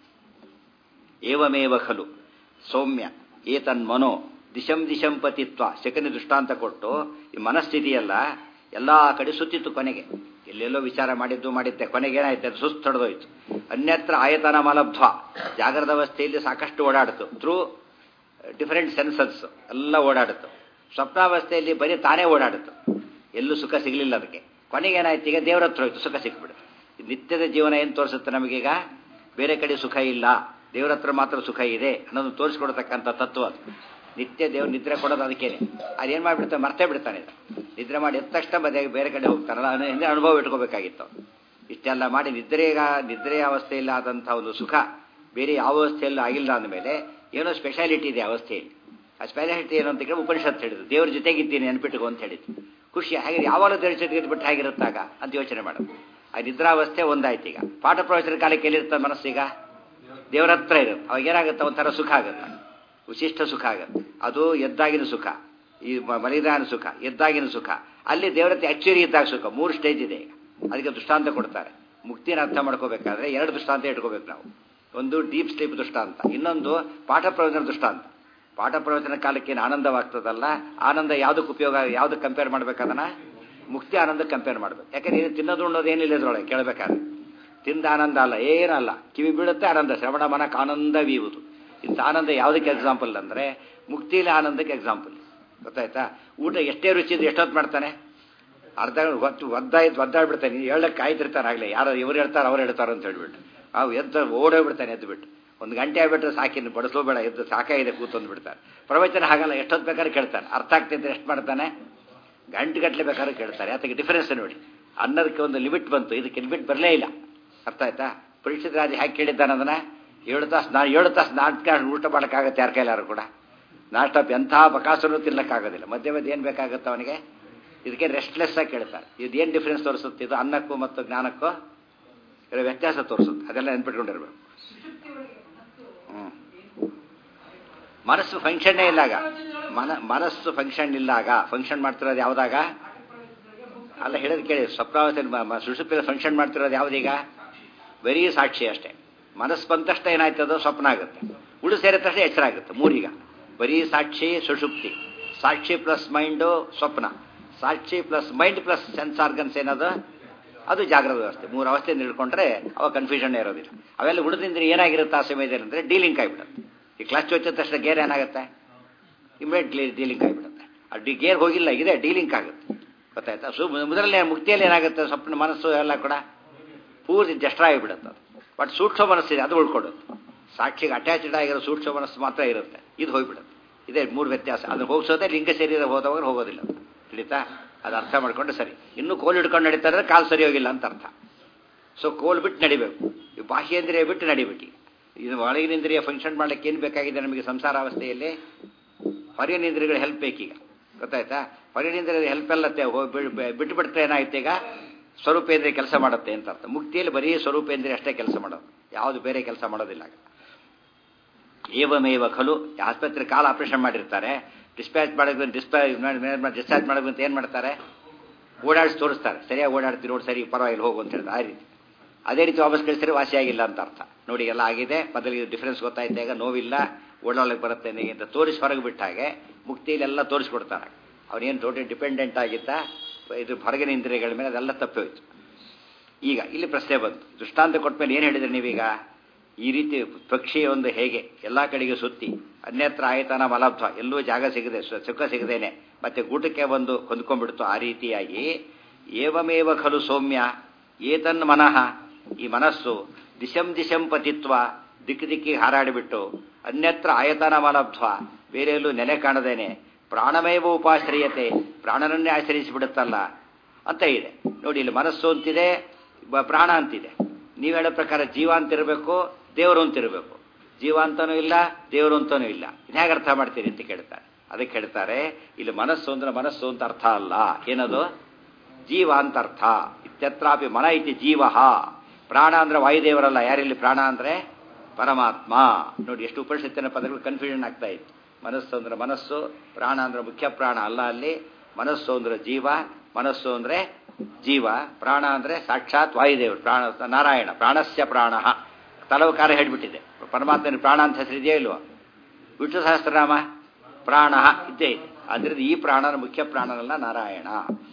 Speaker 1: ಏವಮೇವ ಖಲು ಸೌಮ್ಯ ಏತನ್ ಮನೋ ದಿಶಂ ದಿಶಂ ಪತಿತ್ವ ಶಕನಿ ದೃಷ್ಟಾಂತ ಕೊಟ್ಟು ಈ ಮನಸ್ಥಿತಿಯಲ್ಲ ಎಲ್ಲ ಕಡೆ ಸುತ್ತಿತ್ತು ಕೊನೆಗೆ ಎಲ್ಲೆಲ್ಲೋ ವಿಚಾರ ಮಾಡಿದ್ದು ಮಾಡಿದ್ದೆ ಕೊನೆಗೆ ಏನಾಯ್ತು ಅದು ಸುಸ್ತು ತಡೆದೋಯ್ತು ಅನ್ಯತ್ರ ಆಯತನ ಮಲಬ್ಧ್ವ ಜಾಗ್ರದ ಅವಸ್ಥೆಯಲ್ಲಿ ಸಾಕಷ್ಟು ಓಡಾಡಿತು ಥ್ರೂ ಡಿಫರೆಂಟ್ ಸೆನ್ಸಸ್ ಎಲ್ಲ ಓಡಾಡಿತು ಸ್ವಪ್ನಾವಸ್ಥೆಯಲ್ಲಿ ಬರೀ ತಾನೇ ಓಡಾಡಿತು ಎಲ್ಲೂ ಸುಖ ಸಿಗಲಿಲ್ಲ ಅದಕ್ಕೆ ಕೊನೆಗೆ ಏನಾಯ್ತು ಈಗ ದೇವರ ಹತ್ರ ಹೋಯ್ತು ಸುಖ ಸಿಕ್ಬಿಡುತ್ತೆ ನಿತ್ಯದ ಜೀವನ ಏನು ತೋರಿಸುತ್ತೆ ನಮಗೀಗ ಬೇರೆ ಕಡೆ ಸುಖ ಇಲ್ಲ ದೇವರ ಹತ್ರ ಮಾತ್ರ ಸುಖ ಇದೆ ಅನ್ನೋದು ತೋರಿಸ್ಕೊಡ್ತಕ್ಕಂಥ ತತ್ವ ಅದು ನಿತ್ಯ ದೇವ್ರ ನಿದ್ರೆ ಕೊಡೋದು ಅದಕ್ಕೇನೆ ಅದೇನು ಮಾಡಿಬಿಡ್ತಾನೆ ಮರ್ತೇ ಬಿಡ್ತಾನೆ ಇದು ನಿದ್ರೆ ಮಾಡಿ ಎದ್ದ ತಕ್ಷಣ ಬದೇ ಬೇರೆ ಕಡೆ ಹೋಗ್ತಾನಲ್ಲ ಹಿಂದೆ ಅನುಭವ ಇಟ್ಕೋಬೇಕಾಗಿತ್ತು ಇಷ್ಟೆಲ್ಲ ಮಾಡಿ ನಿದ್ರೆಗ ನಿದ್ರೆ ಅವಸ್ಥೆಯಲ್ಲಿ ಆದಂಥ ಒಂದು ಸುಖ ಬೇರೆ ಯಾವ ಅವಸ್ಥೆಯಲ್ಲೂ ಆಗಿಲ್ಲ ಅಂದಮೇಲೆ ಏನೋ ಸ್ಪೆಷಾಲಿಟಿ ಇದೆ ಅವಸ್ಥೆಯಲ್ಲಿ ಆ ಸ್ಪೆಷಾಲಿಟಿ ಏನು ಅಂತ ಕೇಳಿ ಉಪನಿಷತ್ ಹೇಳಿದ್ರು ದೇವ್ರ ಜೊತೆಗಿದ್ದೀನಿ ನೆನ್ಪಿಟ್ಕೊ ಅಂತ ಹೇಳಿದ್ರು ಖುಷಿ ಹಾಗೆ ಯಾವಾಗಲೂ ದೇವ್ರ ಜೊತೆಗೆ ಬಿಟ್ಟು ಹೇಗಿರುತ್ತಾಗ ಅಂತ ಯೋಚನೆ ಮಾಡೋದು ಆ ನಿದ್ರಾವಸ್ಥೆ ಒಂದಾಯ್ತು ಈಗ ಪಾಠ ಪ್ರವಚನ ಕಾಲಕ್ಕೆ ಎಲ್ಲಿರ್ತದೆ ಮನಸ್ಸೀಗ ದೇವರ ಹತ್ರ ಇರುತ್ತೆ ಅವಾಗ ಏನಾಗುತ್ತೆ ಒಂಥರ ಸುಖ ಆಗುತ್ತೆ ವಿಶಿಷ್ಟ ಸುಖ ಆಗುತ್ತೆ ಅದು ಎದ್ದಾಗಿನ ಸುಖ ಈ ಮಲಿದಾನ ಸುಖ ಎದ್ದಾಗಿನ ಸುಖ ಅಲ್ಲಿ ದೇವರತ್ತೆ ಅಚ್ಚರಿ ಇದ್ದಾಗ ಸುಖ ಮೂರು ಸ್ಟೇಜ್ ಇದೆ ಈಗ ಅದಕ್ಕೆ ದೃಷ್ಟಾಂತ ಕೊಡ್ತಾರೆ ಮುಕ್ತಿನ ಅರ್ಥ ಮಾಡ್ಕೋಬೇಕಾದ್ರೆ ಎರಡು ದೃಷ್ಟಾಂತ ಇಟ್ಕೋಬೇಕು ನಾವು ಒಂದು ಡೀಪ್ ಸ್ಲೀಪ್ ದೃಷ್ಟಾಂತ ಇನ್ನೊಂದು ಪಾಠ ಪ್ರವಚನ ದೃಷ್ಟಾಂತ ಪಾಠ ಪ್ರವಚನ ಕಾಲಕ್ಕೆ ಏನು ಆನಂದವಾಗ್ತದಲ್ಲ ಆನಂದ ಯಾವುದಕ್ಕೆ ಉಪಯೋಗ ಯಾವುದಕ್ಕೆ ಕಂಪೇರ್ ಮಾಡ್ಬೇಕದನ್ನ ಮುಕ್ತಿ ಆನಂದ ಕಂಪೇರ್ ಮಾಡ್ಬೇಕು ಯಾಕಂದ್ರೆ ಇದು ತಿನ್ನೋದು ಉಣ್ಣೋದು ಏನಿಲ್ಲ ಇದ್ರೊಳಗೆ ಕೇಳಬೇಕಾದ್ರೆ ತಿಂದ ಆನಂದ ಅಲ್ಲ ಏನಲ್ಲ ಕಿವಿ ಬೀಳುತ್ತೆ ಆನಂದ ಶ್ರವಣ ಮನಕ್ಕೆ ಆನಂದವೀವುದು ಇಂಥ ಆನಂದ ಯಾವುದಕ್ಕೆ ಎಕ್ಸಾಂಪಲ್ ಅಂದರೆ ಮುಕ್ತಿಲಿ ಆನಂದಕ್ಕೆ ಎಕ್ಸಾಂಪಲ್ ಗೊತ್ತಾಯ್ತಾ ಊಟ ಎಷ್ಟೇ ರುಚಿ ಇದ್ದು ಎಷ್ಟೊತ್ತು ಮಾಡ್ತಾನೆ ಅರ್ಧ ಒತ್ತು ಒದ್ದಾಯ್ತು ಒದ್ದಾಡ್ಬಿಡ್ತಾನೆ ಹೇಳಕ್ಕೆ ಕಾಯ್ತಿರ್ತಾನೆ ಆಗಲೇ ಯಾರು ಇವ್ರು ಹೇಳ್ತಾರೆ ಅವ್ರು ಹೇಳ್ತಾರೆ ಅಂತ ಹೇಳ್ಬಿಟ್ಟು ಅವು ಎದ್ದು ಓಡೋಗ್ಬಿಡ್ತಾನೆ ಎದ್ದು ಬಿಟ್ಟು ಒಂದು ಗಂಟೆ ಆಗ್ಬಿಟ್ರೆ ಸಾಕಿನ್ನು ಬಡಿಸ್ಲೋಬೇಡ ಎದ್ದು ಸಾಕಾಗಿದೆ ಕೂತಂದು ಬಿಡ್ತಾರೆ ಪ್ರವಚನ ಹಾಗಲ್ಲ ಎಷ್ಟೊತ್ತು ಬೇಕಾದ್ರೆ ಕೇಳ್ತಾನೆ ಅರ್ಥ ಆಗ್ತಿದ್ರೆ ಎಷ್ಟು ಮಾಡ್ತಾನೆ ಗಂಟೆ ಗಟ್ಟಲೆ ಬೇಕಾದ್ರೆ ಕೇಳ್ತಾರೆ ಅದಕ್ಕೆ ಡಿಫರೆನ್ಸ್ ನೋಡಿ ಅನ್ನೋದಕ್ಕೆ ಒಂದು ಲಿಮಿಟ್ ಬಂತು ಇದಕ್ಕೆ ಲಿಮಿಟ್ ಬರಲೇ ಇಲ್ಲ ಅರ್ಥ ಆಯ್ತಾ ಪರೀಕ್ಷಿತ ರಾಜ ಹ್ಯಾಕೆ ಕೇಳಿದ್ದಾನೆ ಅದನ್ನ ಏಳು ತಾಸು ನಾ ಏಳು ತಾಸು ನಾಟಕ ಊಟ ಮಾಡೋಕ್ಕಾಗತ್ತೆ ಯಾರ ಕೈಲಾರು ಕೂಡ ನಾಷ್ಟಪ್ ಎಂಥ ಬಕಾಸರು ತಿನ್ನಕ್ಕಾಗೋದಿಲ್ಲ ಮಧ್ಯೆ ಮಧ್ಯೆ ಏನು ಬೇಕಾಗುತ್ತೆ ಅವನಿಗೆ ಇದಕ್ಕೆ ರೆಸ್ಟ್ಲೆಸ್ ಆಗಿ ಕೇಳ್ತಾರೆ ಇದು ಏನು ಡಿಫ್ರೆನ್ಸ್ ತೋರಿಸುತ್ತೆ ಇದು ಅನ್ನಕ್ಕೂ ಮತ್ತು ಜ್ಞಾನಕ್ಕೂ ಇರೋ ವ್ಯತ್ಯಾಸ ತೋರಿಸುತ್ತೆ ಅದೆಲ್ಲ ನೆನ್ಪಿಟ್ಕೊಂಡಿರ್ಬೇಕು ಹ್ಞೂ ಮನಸ್ಸು ಫಂಕ್ಷನ್ನೇ ಇಲ್ಲಾಗ ಮನ ಮನಸ್ಸು ಫಂಕ್ಷನ್ ಇಲ್ಲಾಗ ಫಂಕ್ಷನ್ ಮಾಡ್ತಿರೋದು ಯಾವುದಾಗ ಅಲ್ಲ ಹೇಳೋದು ಕೇಳಿ ಸ್ವಪ್ನಾವಸ್ಥೆ ಸುಷುಪ್ತಿಯಲ್ಲಿ ಫಂಕ್ಷನ್ ಮಾಡ್ತಿರೋದು ಯಾವುದೀಗ ಬರೀ ಸಾಕ್ಷಿ ಅಷ್ಟೇ ಮನಸ್ಸು ಬಂದ ತಕ್ಷಣ ಏನಾಯ್ತದೋ ಸ್ವಪ್ನ ಆಗುತ್ತೆ ಉಳು ಸೇರಿದ ತಕ್ಷಣ ಎಚ್ಚರ ಆಗುತ್ತೆ ಮೂರೀಗ ಬರೀ ಸಾಕ್ಷಿ ಸುಷುಪ್ತಿ ಸಾಕ್ಷಿ ಪ್ಲಸ್ ಮೈಂಡು ಸ್ವಪ್ನ ಸಾಕ್ಷಿ plus mind plus sense organs ಏನದು ಅದು ಜಾಗ್ರದ ವ್ಯವಸ್ಥೆ ಮೂರು ಅವಸ್ಥೆ ನಿಲ್ಕೊಂಡ್ರೆ ಅವಾಗ ಕನ್ಫ್ಯೂಷನ್ ಇರೋದಿಲ್ಲ ಅವೆಲ್ಲ ಉಳಿದಿಂದ್ರೆ ಏನಾಗಿರುತ್ತೆ ಆ ಸಮಯದಲ್ಲಿ ಅಂದರೆ ಡೀಲಿಂಗ್ ಆಗಿಬಿಡುತ್ತೆ ಈ ಕ್ಲಾಸ್ ಚೋಚಿದ ತಕ್ಷಣ ಗೇರ್ ಏನಾಗುತ್ತೆ ಇಮಿಡಿಯೇಟ್ಲಿ ಡೀಲಿಂಗ್ ಆಗಿಬಿಡುತ್ತೆ ಆ ಡಿ ಗೇರ್ ಹೋಗಿಲ್ಲ ಇದೆ ಡೀಲಿಂಗ್ ಆಗುತ್ತೆ ಗೊತ್ತಾಯ್ತಾ ಸು ಮೊದಲನೇ ಮುಕ್ತಿಯಲ್ಲಿ ಏನಾಗುತ್ತೆ ಸ್ವಪ್ನ ಮನಸ್ಸು ಎಲ್ಲ ಕೂಡ ಪೂರ್ತಿ ಜಸ್ಟ್ರ ಆಗಿಬಿಡುತ್ತೆ ಅದು ಬಟ್ ಸೂಕ್ಷ್ಮ ಮನಸ್ಸಿದೆ ಅದು ಉಳ್ಕೊಡುತ್ತೆ ಸಾಕ್ಷಿಗೆ ಅಟ್ಯಾಚ್ಡ್ ಆಗಿರೋ ಸೂಕ್ಷ್ಮ ಮನಸ್ಸು ಮಾತ್ರ ಇರುತ್ತೆ ಇದು ಹೋಗ್ಬಿಡುತ್ತೆ ಇದೇ ಮೂರು ವ್ಯತ್ಯಾಸ ಅದನ್ನು ಹೋಗಿಸೋದೇ ಲಿಂಗ ಶರೀರ ಹೋದವಾಗ ಹೋಗೋದಿಲ್ಲ ತಿಳಿತಾ ಅದು ಅರ್ಥ ಮಾಡ್ಕೊಂಡು ಸರಿ ಇನ್ನೂ ಕೋಲ್ ಹಿಡ್ಕೊಂಡು ನಡೀತಾರೆ ಕಾಲು ಸರಿ ಹೋಗಿಲ್ಲ ಅಂತ ಅರ್ಥ ಸೊ ಕೋಲ್ ಬಿಟ್ಟು ನಡಿಬೇಕು ಈ ಬಾಹ್ಯೇಂದ್ರಿಯ ಬಿಟ್ಟು ನಡಿಬೇಕು ಇದು ಒಳಗಿನೇಂದ್ರಿಯ ಫಂಕ್ಷನ್ ಮಾಡ್ಲಿಕ್ಕೆ ಏನು ಬೇಕಾಗಿದೆ ನಮಗೆ ಸಂಸಾರ ಅವಸ್ಥೆಯಲ್ಲಿ ಹೊರಗಿನೇಂದ್ರಿಯಗಳ ಹೆಲ್ಪ್ ಬೇಕೀಗ ಗೊತ್ತಾಯ್ತಾ ಹೊರಗಿನೇಂದ್ರಿಯ ಹೆಲ್ಪ್ ಎಲ್ಲ ಬಿಟ್ಟು ಬಿಟ್ರೆ ಏನಾಯ್ತು ಈಗ ಸ್ವರೂಪೇಂದ್ರಿಯ ಕೆಲಸ ಮಾಡುತ್ತೆ ಅಂತ ಅರ್ಥ ಮುಕ್ತಿಯಲ್ಲಿ ಬರೀ ಸ್ವರೂಪೇಂದ್ರಿಯ ಅಷ್ಟೇ ಕೆಲಸ ಮಾಡೋದು ಯಾವುದು ಬೇರೆ ಕೆಲಸ ಮಾಡೋದಿಲ್ಲ ಏವಮೇವ ಖಲು ಆಸ್ಪತ್ರೆ ಕಾಲು ಆಪರೇಷನ್ ಮಾಡಿರ್ತಾರೆ ಡಿಸ್ಪ್ಯಾಚ್ ಮಾಡೋದು ಡಿಸ್ಪ್ಯಾಚ್ ಡಿಸ್ಚಾರ್ಜ್ ಮಾಡೋದು ಅಂತ ಏನು ಮಾಡ್ತಾರೆ ಓಡಾಡಿಸಿ ತೋರಿಸ್ತಾರೆ ಸರಿಯಾಗಿ ಓಡಾಡ್ತೀರಿ ನೋಡಿ ಸರಿ ಪರವಾಗಿಲ್ಲ ಹೋಗು ಅಂತ ಹೇಳ್ತಾರೆ ಆ ರೀತಿ ಅದೇ ರೀತಿ ವಾಪಸ್ ಕಳಿಸಿದ್ರೆ ವಾಸಿಯಾಗಿಲ್ಲ ಅಂತ ಅರ್ಥ ನೋಡಿ ಎಲ್ಲ ಆಗಿದೆ ಮೊದಲಿಗೆ ಡಿಫ್ರೆನ್ಸ್ ಗೊತ್ತಾಯ್ತು ಈಗ ನೋವಿಲ್ಲ ಓಡಾಡಲಿಕ್ಕೆ ಬರುತ್ತೆ ನನಗೆ ಅಂತ ತೋರಿಸಿ ಹೊರಗೆ ಬಿಟ್ಟ ಹಾಗೆ ಮುಕ್ತಿಲೆಲ್ಲ ತೋರಿಸ್ಕೊಡ್ತಾರೆ ಅವನೇನು ಟೋಟಲ್ ಡಿಪೆಂಡೆಂಟ್ ಆಗಿದ್ದ ಇದು ಹೊರಗಿನ ಇಂದ್ರಿಯಗಳ ಮೇಲೆ ಅದೆಲ್ಲ ತಪ್ಪೋಯ್ತು ಈಗ ಇಲ್ಲಿ ಪ್ರಶ್ನೆ ಬಂತು ದೃಷ್ಟಾಂತ ಕೊಟ್ಟ ಮೇಲೆ ಏನು ಹೇಳಿದ್ರಿ ನೀವೀಗ ಈ ರೀತಿ ಪಕ್ಷಿ ಒಂದು ಹೇಗೆ ಎಲ್ಲ ಕಡೆಗೆ ಸುತ್ತಿ ಅನ್ಯತ್ರ ಆಯತನ ಮಲಬ್ಧ ಎಲ್ಲೂ ಜಾಗ ಸಿಗದೆ ಸುಖ ಸಿಗದೇನೆ ಮತ್ತೆ ಗೂಟಕ್ಕೆ ಬಂದು ಹೊಂದ್ಕೊಂಡ್ಬಿಡ್ತು ಆ ರೀತಿಯಾಗಿ ಏವಮೇವ ಖಲು ಸೌಮ್ಯ ಏತನ್ ಮನಃ ಈ ಮನಸ್ಸು ದಿಶಂ ದಿಶಂ ಪತಿತ್ವ ದಿಕ್ಕು ದಿಕ್ಕಿಗೆ ಹಾರಾಡಿಬಿಟ್ಟು ಅನ್ಯತ್ರ ಆಯತನ ಮಲಬ್ಧ್ವ ಬೇರೆ ಎಲ್ಲೂ ನೆಲೆ ಕಾಣದೇನೆ ಪ್ರಾಣಮೇವ ಉಪಾಶ್ರಯತೆ ಪ್ರಾಣನನ್ನೇ ಆಶ್ರಯಿಸಿಬಿಡುತ್ತಲ್ಲ ಅಂತ ಇದೆ ನೋಡಿ ಇಲ್ಲಿ ಮನಸ್ಸು ಅಂತಿದೆ ಪ್ರಾಣ ಅಂತಿದೆ ನೀವು ಹೇಳೋ ಪ್ರಕಾರ ಜೀವ ಅಂತಿರಬೇಕು ದೇವರು ಅಂತಿರಬೇಕು ಜೀವ ಅಂತನೂ ಇಲ್ಲ ದೇವರು ಅಂತನೂ ಇಲ್ಲ ಹೇಗೆ ಅರ್ಥ ಮಾಡ್ತೀರಿ ಅಂತ ಕೇಳ್ತಾರೆ ಅದಕ್ಕೆ ಹೇಳ್ತಾರೆ ಇಲ್ಲಿ ಮನಸ್ಸು ಅಂದ್ರೆ ಮನಸ್ಸು ಅಂತ ಅರ್ಥ ಅಲ್ಲ ಏನದು ಜೀವ ಅಂತ ಅರ್ಥ ಇತ್ಯತ್ರಾಪಿ ಮನ ಇತಿ ಜೀವ ಪ್ರಾಣ ಅಂದ್ರೆ ವಾಯುದೇವರಲ್ಲ ಯಾರಿಲ್ಲಿ ಪ್ರಾಣ ಅಂದ್ರೆ ಪರಮಾತ್ಮ ನೋಡಿ ಎಷ್ಟು ಉಪನಿಷತ್ತಿನ ಪದಗಳು ಕನ್ಫ್ಯೂಷನ್ ಆಗ್ತಾ ಇತ್ತು ಮನಸ್ಸು ಅಂದ್ರೆ ಮನಸ್ಸು ಪ್ರಾಣ ಅಂದ್ರೆ ಮುಖ್ಯ ಪ್ರಾಣ ಅಲ್ಲ ಅಲ್ಲಿ ಮನಸ್ಸು ಅಂದ್ರೆ ಜೀವ ಮನಸ್ಸು ಅಂದ್ರೆ ಜೀವ ಪ್ರಾಣ ಅಂದ್ರೆ ಸಾಕ್ಷಾತ್ ವಾಯುದೇವರು ಪ್ರಾಣ ನಾರಾಯಣ ಪ್ರಾಣಸ್ಯ ಪ್ರಾಣ ತಲವಕಾರ ಹೇಳ್ಬಿಟ್ಟಿದೆ ಪರಮಾತ್ಮನ ಪ್ರಾಣ ಅಂತ ಹೆಸರಿದೆಯೋ ಇಲ್ವೋ ವಿಷ್ಣು ಸಹಸ್ರನಾಮ ಪ್ರಾಣ ಇದ್ದೇ ಇದೆ ಅದರಿಂದ ಈ ಪ್ರಾಣನ ಮುಖ್ಯ ಪ್ರಾಣನಲ್ಲ ನಾರಾಯಣ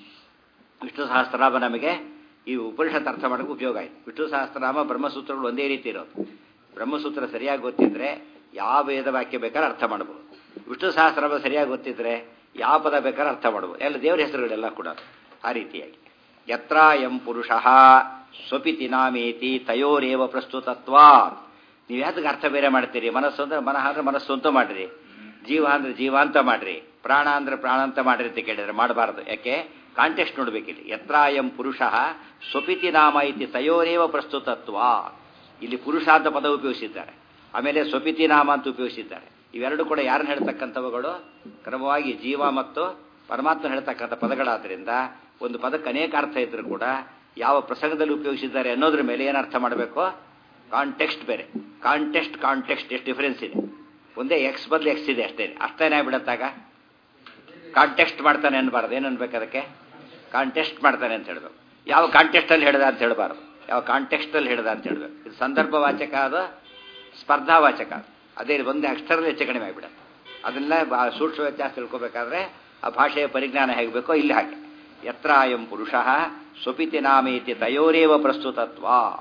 Speaker 1: ವಿಷ್ಣು ಸಹಸ್ರನಾಮ ನಮಗೆ ಈ ಉಪನಿಷತ್ ಅರ್ಥ ಮಾಡೋಕೆ ಉಪಯೋಗ ಆಯಿತು ವಿಷ್ಣು ಸಹಸ್ರನಾಮ ಬ್ರಹ್ಮಸೂತ್ರಗಳು ಒಂದೇ ರೀತಿ ಇರೋದು ಬ್ರಹ್ಮಸೂತ್ರ ಸರಿಯಾಗಿ ಗೊತ್ತಿದ್ರೆ ಯಾವ ವೇದ ವಾಕ್ಯ ಬೇಕಾದ್ರೆ ಅರ್ಥ ಮಾಡ್ಬೋದು ವಿಷ್ಣು ಸಹಸ್ರನಾಮ ಸರಿಯಾಗಿ ಗೊತ್ತಿದ್ರೆ ಯಾವ ಪದ ಬೇಕಾದ್ರೆ ಅರ್ಥ ಮಾಡ್ಬೋದು ಎಲ್ಲ ದೇವರ ಹೆಸರುಗಳೆಲ್ಲ ಕೂಡ ಆ ರೀತಿಯಾಗಿ ಯತ್ರ ಎಂ ಪುರುಷ ಸ್ವಪಿತಿ ನಾಮೇತಿ ತಯೋರೇವ ಪ್ರಸ್ತುತತ್ವ ನೀವು ಯಾತಕ್ಕೆ ಅರ್ಥ ಬೇರೆ ಮಾಡ್ತೀರಿ ಮನಸ್ಸು ಅಂದ್ರೆ ಮನಃ ಅಂದ್ರೆ ಮನಸ್ಸು ಅಂತ ಮಾಡ್ರಿ ಜೀವ ಅಂದ್ರೆ ಜೀವ ಅಂತ ಮಾಡ್ರಿ ಪ್ರಾಣ ಅಂದ್ರೆ ಪ್ರಾಣ ಅಂತ ಮಾಡ್ರಿ ಅಂತ ಕೇಳಿದ್ರೆ ಮಾಡಬಾರದು ಯಾಕೆ ಕಾಂಟೆಕ್ಸ್ಟ್ ನೋಡ್ಬೇಕಿಲ್ಲಿ ಯತ್ರ ಎಂ ಪುರುಷ ಸ್ವಪಿತಿ ನಾಮ ಇತಿ ತಯೋರೇವ ಪ್ರಸ್ತುತತ್ವ ಇಲ್ಲಿ ಪುರುಷ ಅಂತ ಪದ ಉಪಯೋಗಿಸಿದ್ದಾರೆ ಆಮೇಲೆ ಸ್ವಪಿತಿ ನಾಮ ಅಂತ ಉಪಯೋಗಿಸಿದ್ದಾರೆ ಇವೆರಡು ಕೂಡ ಯಾರನ್ನ ಹೇಳ್ತಕ್ಕಂಥವುಗಳು ಕ್ರಮವಾಗಿ ಜೀವ ಮತ್ತು ಪರಮಾತ್ಮ ಹೇಳ್ತಕ್ಕಂಥ ಪದಗಳಾದ್ರಿಂದ ಒಂದು ಪದಕ್ಕೆ ಅನೇಕ ಅರ್ಥ ಇದ್ರೂ ಕೂಡ ಯಾವ ಪ್ರಸಂಗದಲ್ಲಿ ಉಪಯೋಗಿಸಿದ್ದಾರೆ ಅನ್ನೋದ್ರ ಮೇಲೆ ಏನು ಅರ್ಥ ಮಾಡಬೇಕು ಕಾಂಟೆಕ್ಸ್ಟ್ ಬೇರೆ ಕಾಂಟೆಕ್ಸ್ಟ್ ಕಾಂಟೆಕ್ಸ್ಟ್ ಎಷ್ಟು ಡಿಫರೆನ್ಸ್ ಇದೆ ಒಂದೇ ಎಕ್ಸ್ ಬದಲು ಎಕ್ಸ್ ಇದೆ ಅಷ್ಟೇ ಅರ್ಥನೇ ಬಿಡತ್ತಾಗ ಕಾಂಟೆಕ್ಸ್ಟ್ ಮಾಡ್ತಾನೆ ಅನ್ಬಾರ್ದು ಏನು ಅನ್ಬೇಕು ಅದಕ್ಕೆ ಕಾಂಟೆಸ್ಟ್ ಮಾಡ್ತಾನೆ ಅಂತ ಹೇಳ್ಬೇಕು ಯಾವ ಕಾಂಟೆಸ್ಟಲ್ಲಿ ಹೇಳ್ದ ಅಂತ ಹೇಳ್ಬಾರ್ದು ಯಾವ ಕಾಂಟೆಕ್ಸ್ಟಲ್ಲಿ ಹೇಳ್ದ ಅಂತ ಹೇಳ್ಬೇಕು ಇದು ಸಂದರ್ಭವಾಚಕ ಅದು ಸ್ಪರ್ಧಾವಾಚಕ ಅದು ಅದೇ ಒಂದೇ ಅಕ್ಷರದಲ್ಲಿ ಹೆಚ್ಚು ಕಡಿಮೆ ಆಗಿಬಿಡುತ್ತೆ ಅದನ್ನೆಲ್ಲ ಸೂಕ್ಷ್ಮ ವ್ಯತ್ಯಾಸ ತಿಳ್ಕೊಬೇಕಾದ್ರೆ ಆ ಭಾಷೆಯ ಪರಿಜ್ಞಾನ ಹೇಗಬೇಕೋ ಇಲ್ಲಿ ಹಾಗೆ ಯತ್ರ ಅಯಂ ಪುರುಷ ಸ್ವಪಿತಿ ನಾಮೇತಿ ತಯೋರೇವ ಪ್ರಸ್ತುತತ್ವ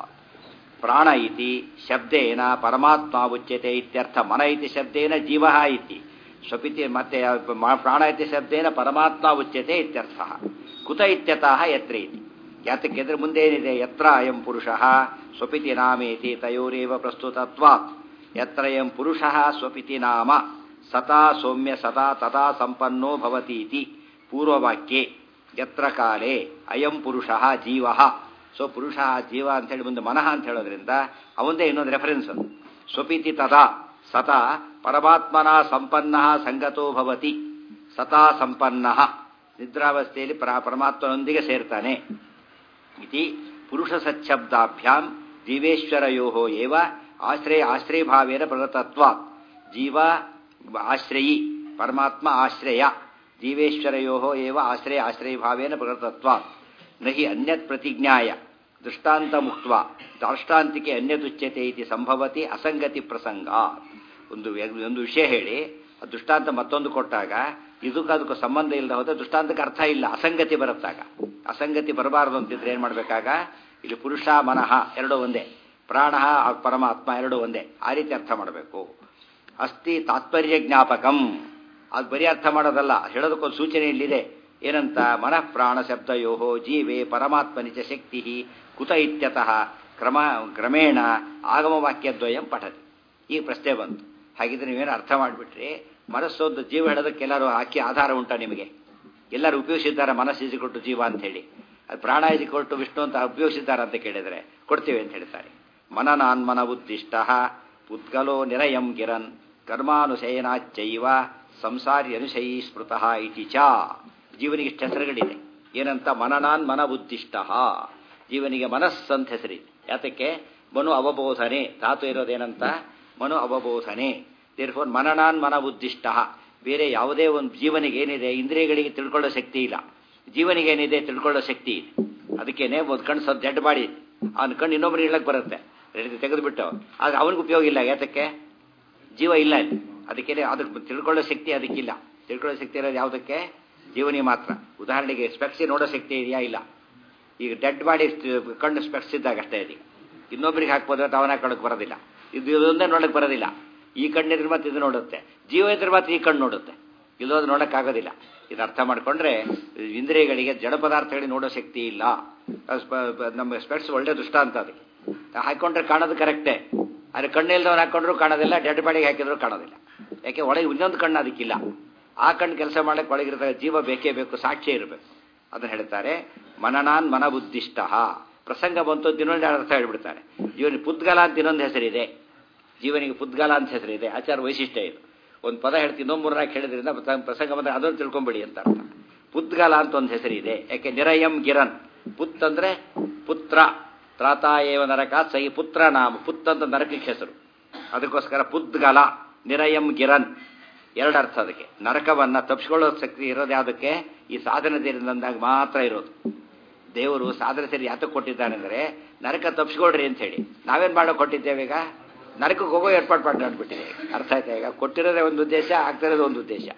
Speaker 1: ಪ್ರಾಣ ಇತಿ ಶಬ್ದೇನ ಪರಮಾತ್ಮ ಉಚ್ಯತೆ ಇತ್ಯರ್ಥ ಮನ ಇತಿ ಶಬ್ದೇನ ಜೀವ ಇತಿ ಸ್ವಪಿತಿ ಮತ್ತೆ ಪ್ರಾಣ ಇತಿ ಶಬ್ದೇನ ಪರಮಾತ್ಮ ಉಚ್ಯತೆ ಇತ್ಯರ್ಥ ಕುತ ಇತ್ಯತಃ ಯತ್ರ ಇತಿ ಯಾತಕ್ಕೆ ಅಂದ್ರೆ ಮುಂದೆ ಏನಿದೆ ಯತ್ರ ಅಯಂ ಪುರುಷ ಸ್ವಪಿತಿ ನಾಮೇತಿ ತಯೋರೇವ ಪ್ರಸ್ತುತತ್ವ ಯತ್ರ ಅಯಂ ಪುರುಷ ಸ್ವಪಿತಿ ನಾಮ ಸತಾ ಸೌಮ್ಯ ಸದಾ ತದಾ ಸಂಪನ್ನೋ ಭವತೀತಿ ಪೂರ್ವವಾಕ್ಯೆ ಯತ್ರ ಕಾಲೇ ಅಯಂ ಪುರುಷ ಜೀವ ಸೊ ಪುರುಷ ಜೀವ ಅಂತ ಹೇಳಿ ಮುಂದೆ ಮನಃ ಅಂತ ಹೇಳೋದ್ರಿಂದ ಅವಂದೇ ಇನ್ನೊಂದು ರೆಫರೆನ್ಸ್ ಅದು ಸ್ವಪಿತಿ ತದಾ ಸತಾ ಪರಮಾತ್ಮನ ಸಂಪನ್ನ ಸಂಗತೋ ಭವತಿ ಸತಾ ಸಂಪನ್ನ ನಿದ್ರಾವಸ್ಥೆಯಲ್ಲಿ ಪರ ಪರಮಾತ್ಮನೊಂದಿಗೆ ಸೇರ್ತಾನೆ ಇತಿ ಪುರುಷ ಸಚ್ಛಬ್ದಾಭ್ಯಾಂ ಜೀವೇಶ್ವರಯೋ ಏವ ಆಶ್ರಯ ಆಶ್ರಯಭಾವೇನ ಪ್ರಗತತ್ವ ಜೀವ ಆಶ್ರಯಿ ಪರಮಾತ್ಮ ಆಶ್ರಯ ಜೀವೇಶ್ವರಯೋ ಏವ ಆಶ್ರಯ ಆಶ್ರಯಭಾವೇನ ಪ್ರಗತತ್ವ ನಹಿ ಅನ್ಯತ್ ಪ್ರತಿಜ್ಞಾಯ ದೃಷ್ಟಾಂತ ಮುಕ್ತ ದಾಷ್ಟಾಂತಿಕೆ ಅನ್ಯದುಚ್ಯತೆ ಇತಿ ಸಂಭವತಿ ಅಸಂಗತಿ ಪ್ರಸಂಗ ಒಂದು ಒಂದು ವಿಷಯ ಹೇಳಿ ಆ ದೃಷ್ಟಾಂತ ಮತ್ತೊಂದು ಕೊಟ್ಟಾಗ ಇದಕ್ಕೂ ಅದಕ್ಕೂ ಸಂಬಂಧ ಇಲ್ಲದ ಹೋದ್ರೆ ದೃಷ್ಟಾಂತಕ್ಕೆ ಅರ್ಥ ಇಲ್ಲ ಅಸಂಗತಿ ಬರುತ್ತಾಗ ಅಸಂಗತಿ ಬರಬಾರದು ಅಂತಿದ್ರೆ ಏನು ಮಾಡಬೇಕಾಗ ಇಲ್ಲಿ ಪುರುಷ ಮನಃ ಎರಡೂ ಒಂದೇ ಪ್ರಾಣ ಪರಮಾತ್ಮ ಎರಡೂ ಒಂದೇ ಆ ರೀತಿ ಅರ್ಥ ಮಾಡಬೇಕು ಅಸ್ತಿ ತಾತ್ಪರ್ಯ ಜ್ಞಾಪಕಂ ಅದು ಬರೀ ಅರ್ಥ ಮಾಡೋದಲ್ಲ ಹೇಳೋದಕ್ಕೊಂದು ಸೂಚನೆ ಇಲ್ಲಿದೆ ಏನಂತ ಮನಃ ಪ್ರಾಣ ಶಬ್ದಯೋ ಜೀವೇ ಪರಮಾತ್ಮನಿಚ ಶಕ್ತಿ ಕುತ ಇತ್ಯತಃ ಕ್ರಮ ಕ್ರಮೇಣ ಆಗಮವಾಕ್ಯದ್ವಯಂ ಪಠತಿ ಈ ಪ್ರಶ್ನೆ ಬಂತು ಹಾಗಿದ್ರೆ ನೀವೇನು ಅರ್ಥ ಮಾಡಿಬಿಟ್ರಿ ಮನಸ್ಸೊಂದು ಜೀವ ಹೇಳೋದಕ್ಕೆ ಎಲ್ಲರೂ ಹಾಕಿ ಆಧಾರ ಉಂಟ ನಿಮಗೆ ಎಲ್ಲರೂ ಉಪಯೋಗಿಸಿದ್ದಾರೆ ಮನಸ್ಸು ಇಸಿಕೊಟ್ಟು ಜೀವ ಅಂತ ಹೇಳಿ ಅದು ಪ್ರಾಣ ಇಸಿಕೊಟ್ಟು ವಿಷ್ಣು ಅಂತ ಉಪಯೋಗಿಸಿದ್ದಾರೆ ಅಂತ ಕೇಳಿದರೆ ಕೊಡ್ತೀವಿ ಅಂತ ಹೇಳ್ತಾರೆ ಮನನಾನ್ಮನ ಉದ್ದಿಷ್ಟ ಉದ್ಗಲೋ ನಿರಯಂ ಗಿರನ್ ಕರ್ಮಾನುಶಯನಾಚ್ಚೈವ ಸಂಸಾರಿ ಅನುಶಯಿ ಸ್ಮೃತಃ ಇತಿ ಚ ಜೀವನಿಗೆ ಇಷ್ಟು ಹೆಸರುಗಳಿದೆ ಏನಂತ ಮನನಾನ್ ಮನ ಉದ್ದಿಷ್ಟ ಜೀವನಿಗೆ ಮನಸ್ಸಂತ ಹೆಸರಿದೆ ಯಾತಕ್ಕೆ ಮನು ಅವಬೋಧನೆ ಧಾತು ಇರೋದೇನಂತ ಮನು ಅವಬೋಧನೆ ದೇರ್ಫೋರ್ ಮನನಾನ್ ಮನ ಉದ್ದಿಷ್ಟ ಬೇರೆ ಯಾವುದೇ ಒಂದು ಜೀವನಿಗೆ ಏನಿದೆ ಇಂದ್ರಿಯಗಳಿಗೆ ತಿಳ್ಕೊಳ್ಳೋ ಶಕ್ತಿ ಇಲ್ಲ ಜೀವನಿಗೆ ಏನಿದೆ ತಿಳ್ಕೊಳ್ಳೋ ಶಕ್ತಿ ಇದೆ ಅದಕ್ಕೇನೆ ಒಂದು ಕಣ್ಣು ಸ್ವಲ್ಪ ದಡ್ಡ ಮಾಡಿ ಅವನ ಕಣ್ಣು ಇನ್ನೊಬ್ಬರು ಇಳಕ್ಕೆ ಬರುತ್ತೆ ತೆಗೆದುಬಿಟ್ಟು ಆದ್ರೆ ಅವನಿಗೆ ಉಪಯೋಗ ಇಲ್ಲ ಯಾತಕ್ಕೆ ಜೀವ ಇಲ್ಲ ಇಲ್ಲಿ ಅದಕ್ಕೆ ಅದಕ್ಕೆ ತಿಳ್ಕೊಳ್ಳೋ ಶಕ್ತಿ ಅದಕ್ಕಿಲ್ಲ ತಿಳ್ಕೊಳ್ಳೋ ಶಕ್ತಿ ಇರೋದು ಯಾವುದಕ್ಕೆ ಜೀವನಿ ಮಾತ್ರ ಉದಾಹರಣೆಗೆ ಸ್ಪೆಕ್ಸಿ ನೋಡೋ ಶಕ್ತಿ ಇದೆಯಾ ಇಲ್ಲ ಈಗ ಡೆಡ್ ಬಾಡಿ ಕಣ್ಣು ಸ್ಪೆಕ್ಸ್ ಇದ್ದಾಗ ಅಷ್ಟೇ ಇದೀಗ ಇನ್ನೊಬ್ಬರಿಗೆ ಹಾಕ್ಬೋದು ಅಂತ ಅವನ ಹಾಕೊಳ್ಳೋಕೆ ಬರೋದಿಲ್ಲ ಇದು ಇದೊಂದೇ ನೋಡಕ್ಕೆ ಬರೋದಿಲ್ಲ ಈ ಕಣ್ಣಿದ್ರೆ ಮತ್ತೆ ಇದು ನೋಡುತ್ತೆ ಜೀವ ಇದ್ರೆ ಮತ್ತೆ ಈ ಕಣ್ಣು ನೋಡುತ್ತೆ ಇಲ್ಲೋದು ನೋಡೋಕ್ಕಾಗೋದಿಲ್ಲ ಇದು ಅರ್ಥ ಮಾಡ್ಕೊಂಡ್ರೆ ಇಂದ್ರಿಯಗಳಿಗೆ ಜಡ ಪದಾರ್ಥಗಳಿಗೆ ನೋಡೋ ಶಕ್ತಿ ಇಲ್ಲ ನಮ್ಮ ಸ್ಪೆಕ್ಸ್ ಒಳ್ಳೆ ದೃಷ್ಟಾಂತ ಅದಕ್ಕೆ ಹಾಕೊಂಡ್ರೆ ಕಾಣೋದು ಕರೆಕ್ಟೇ ಆದರೆ ಕಣ್ಣಿಲ್ದವ್ರು ಹಾಕೊಂಡ್ರು ಕಾಣೋದಿಲ್ಲ ಡೆಡ್ ಬಾಡಿಗೆ ಹಾಕಿದ್ರು ಕಾಣೋದಿಲ್ಲ ಯಾಕೆ ಒಳಗೆ ಇನ್ನೊಂದು ಕಣ್ಣು ಅದಕ್ಕಿಲ್ಲ ಆ ಕಣ್ಣು ಕೆಲಸ ಮಾಡಕ್ಕೆ ಒಳಗಿರ್ತಾರೆ ಜೀವ ಬೇಕೇ ಬೇಕು ಸಾಕ್ಷಿ ಇರಬೇಕು ಅದನ್ನು ಹೇಳ್ತಾರೆ ಮನನಾನ್ ಮನ ಬುದ್ಧಿಷ್ಟ ಪ್ರಸಂಗ ಬಂತು ಇನ್ನೊಂದು ಅರ್ಥ ಹೇಳ್ಬಿಡ್ತಾರೆ ಜೀವನಿಗೆ ಪುದ್ಗಲ ಅಂತ ಇನ್ನೊಂದು ಹೆಸರಿದೆ ಜೀವನಿಗೆ ಪುದ್ಗಲ ಅಂತ ಹೆಸರಿದೆ ಆಚಾರ ವೈಶಿಷ್ಟ್ಯ ಇದು ಒಂದು ಪದ ಹೇಳ್ತೀನಿ ಇನ್ನೊಂದು ಮೂರ್ನಾಲ್ಕು ಹೇಳಿದ್ರಿಂದ ಪ್ರಸಂಗ ಬಂದರೆ ಅದನ್ನು ತಿಳ್ಕೊಂಬಿಡಿ ಅಂತ ಅರ್ಥ ಪುದ್ಗಲ ಅಂತ ಒಂದು ಹೆಸರಿದೆ ಯಾಕೆ ನಿರಯಂ ಗಿರನ್ ಪುತ್ ಅಂದ್ರೆ ಪುತ್ರ ತ್ರಾತಾಯೇವ ನರಕ ಸೈ ಪುತ್ರ ನಾಮ ಪುತ್ ಅಂತ ನರಕಕ್ಕೆ ಹೆಸರು ಅದಕ್ಕೋಸ್ಕರ ಪುದ್ಗಲ ನಿರಯಂ ಗಿರನ್ ಎರಡು ಅರ್ಥ ಅದಕ್ಕೆ ನರಕವನ್ನ ತಪ್ಪಿಸ್ಕೊಳ್ಳೋ ಶಕ್ತಿ ಇರೋದು ಯಾವುದಕ್ಕೆ ಈ ಸಾಧನ ಸೇರಿದಂದಾಗ ಮಾತ್ರ ಇರೋದು ದೇವರು ಸಾಧನ ಸೇರಿ ಯಾತಕ್ಕೆ ಕೊಟ್ಟಿದ್ದಾನೆ ಅಂದರೆ ನರಕ ತಪ್ಪಿಸ್ಕೊಳ್ರಿ ಅಂತ ಹೇಳಿ ನಾವೇನ್ ಮಾಡೋ ಕೊಟ್ಟಿದ್ದೇವೆ ಈಗ ನರಕಕ್ಕೆ ಹೋಗೋ ಏರ್ಪಾಡು ಮಾಡ್ಬಿಟ್ಟಿದೆ ಅರ್ಥ ಆಯ್ತಾ ಈಗ ಕೊಟ್ಟಿರೋದೇ ಒಂದು ಉದ್ದೇಶ ಆಗ್ತಿರೋದು ಒಂದು ಉದ್ದೇಶ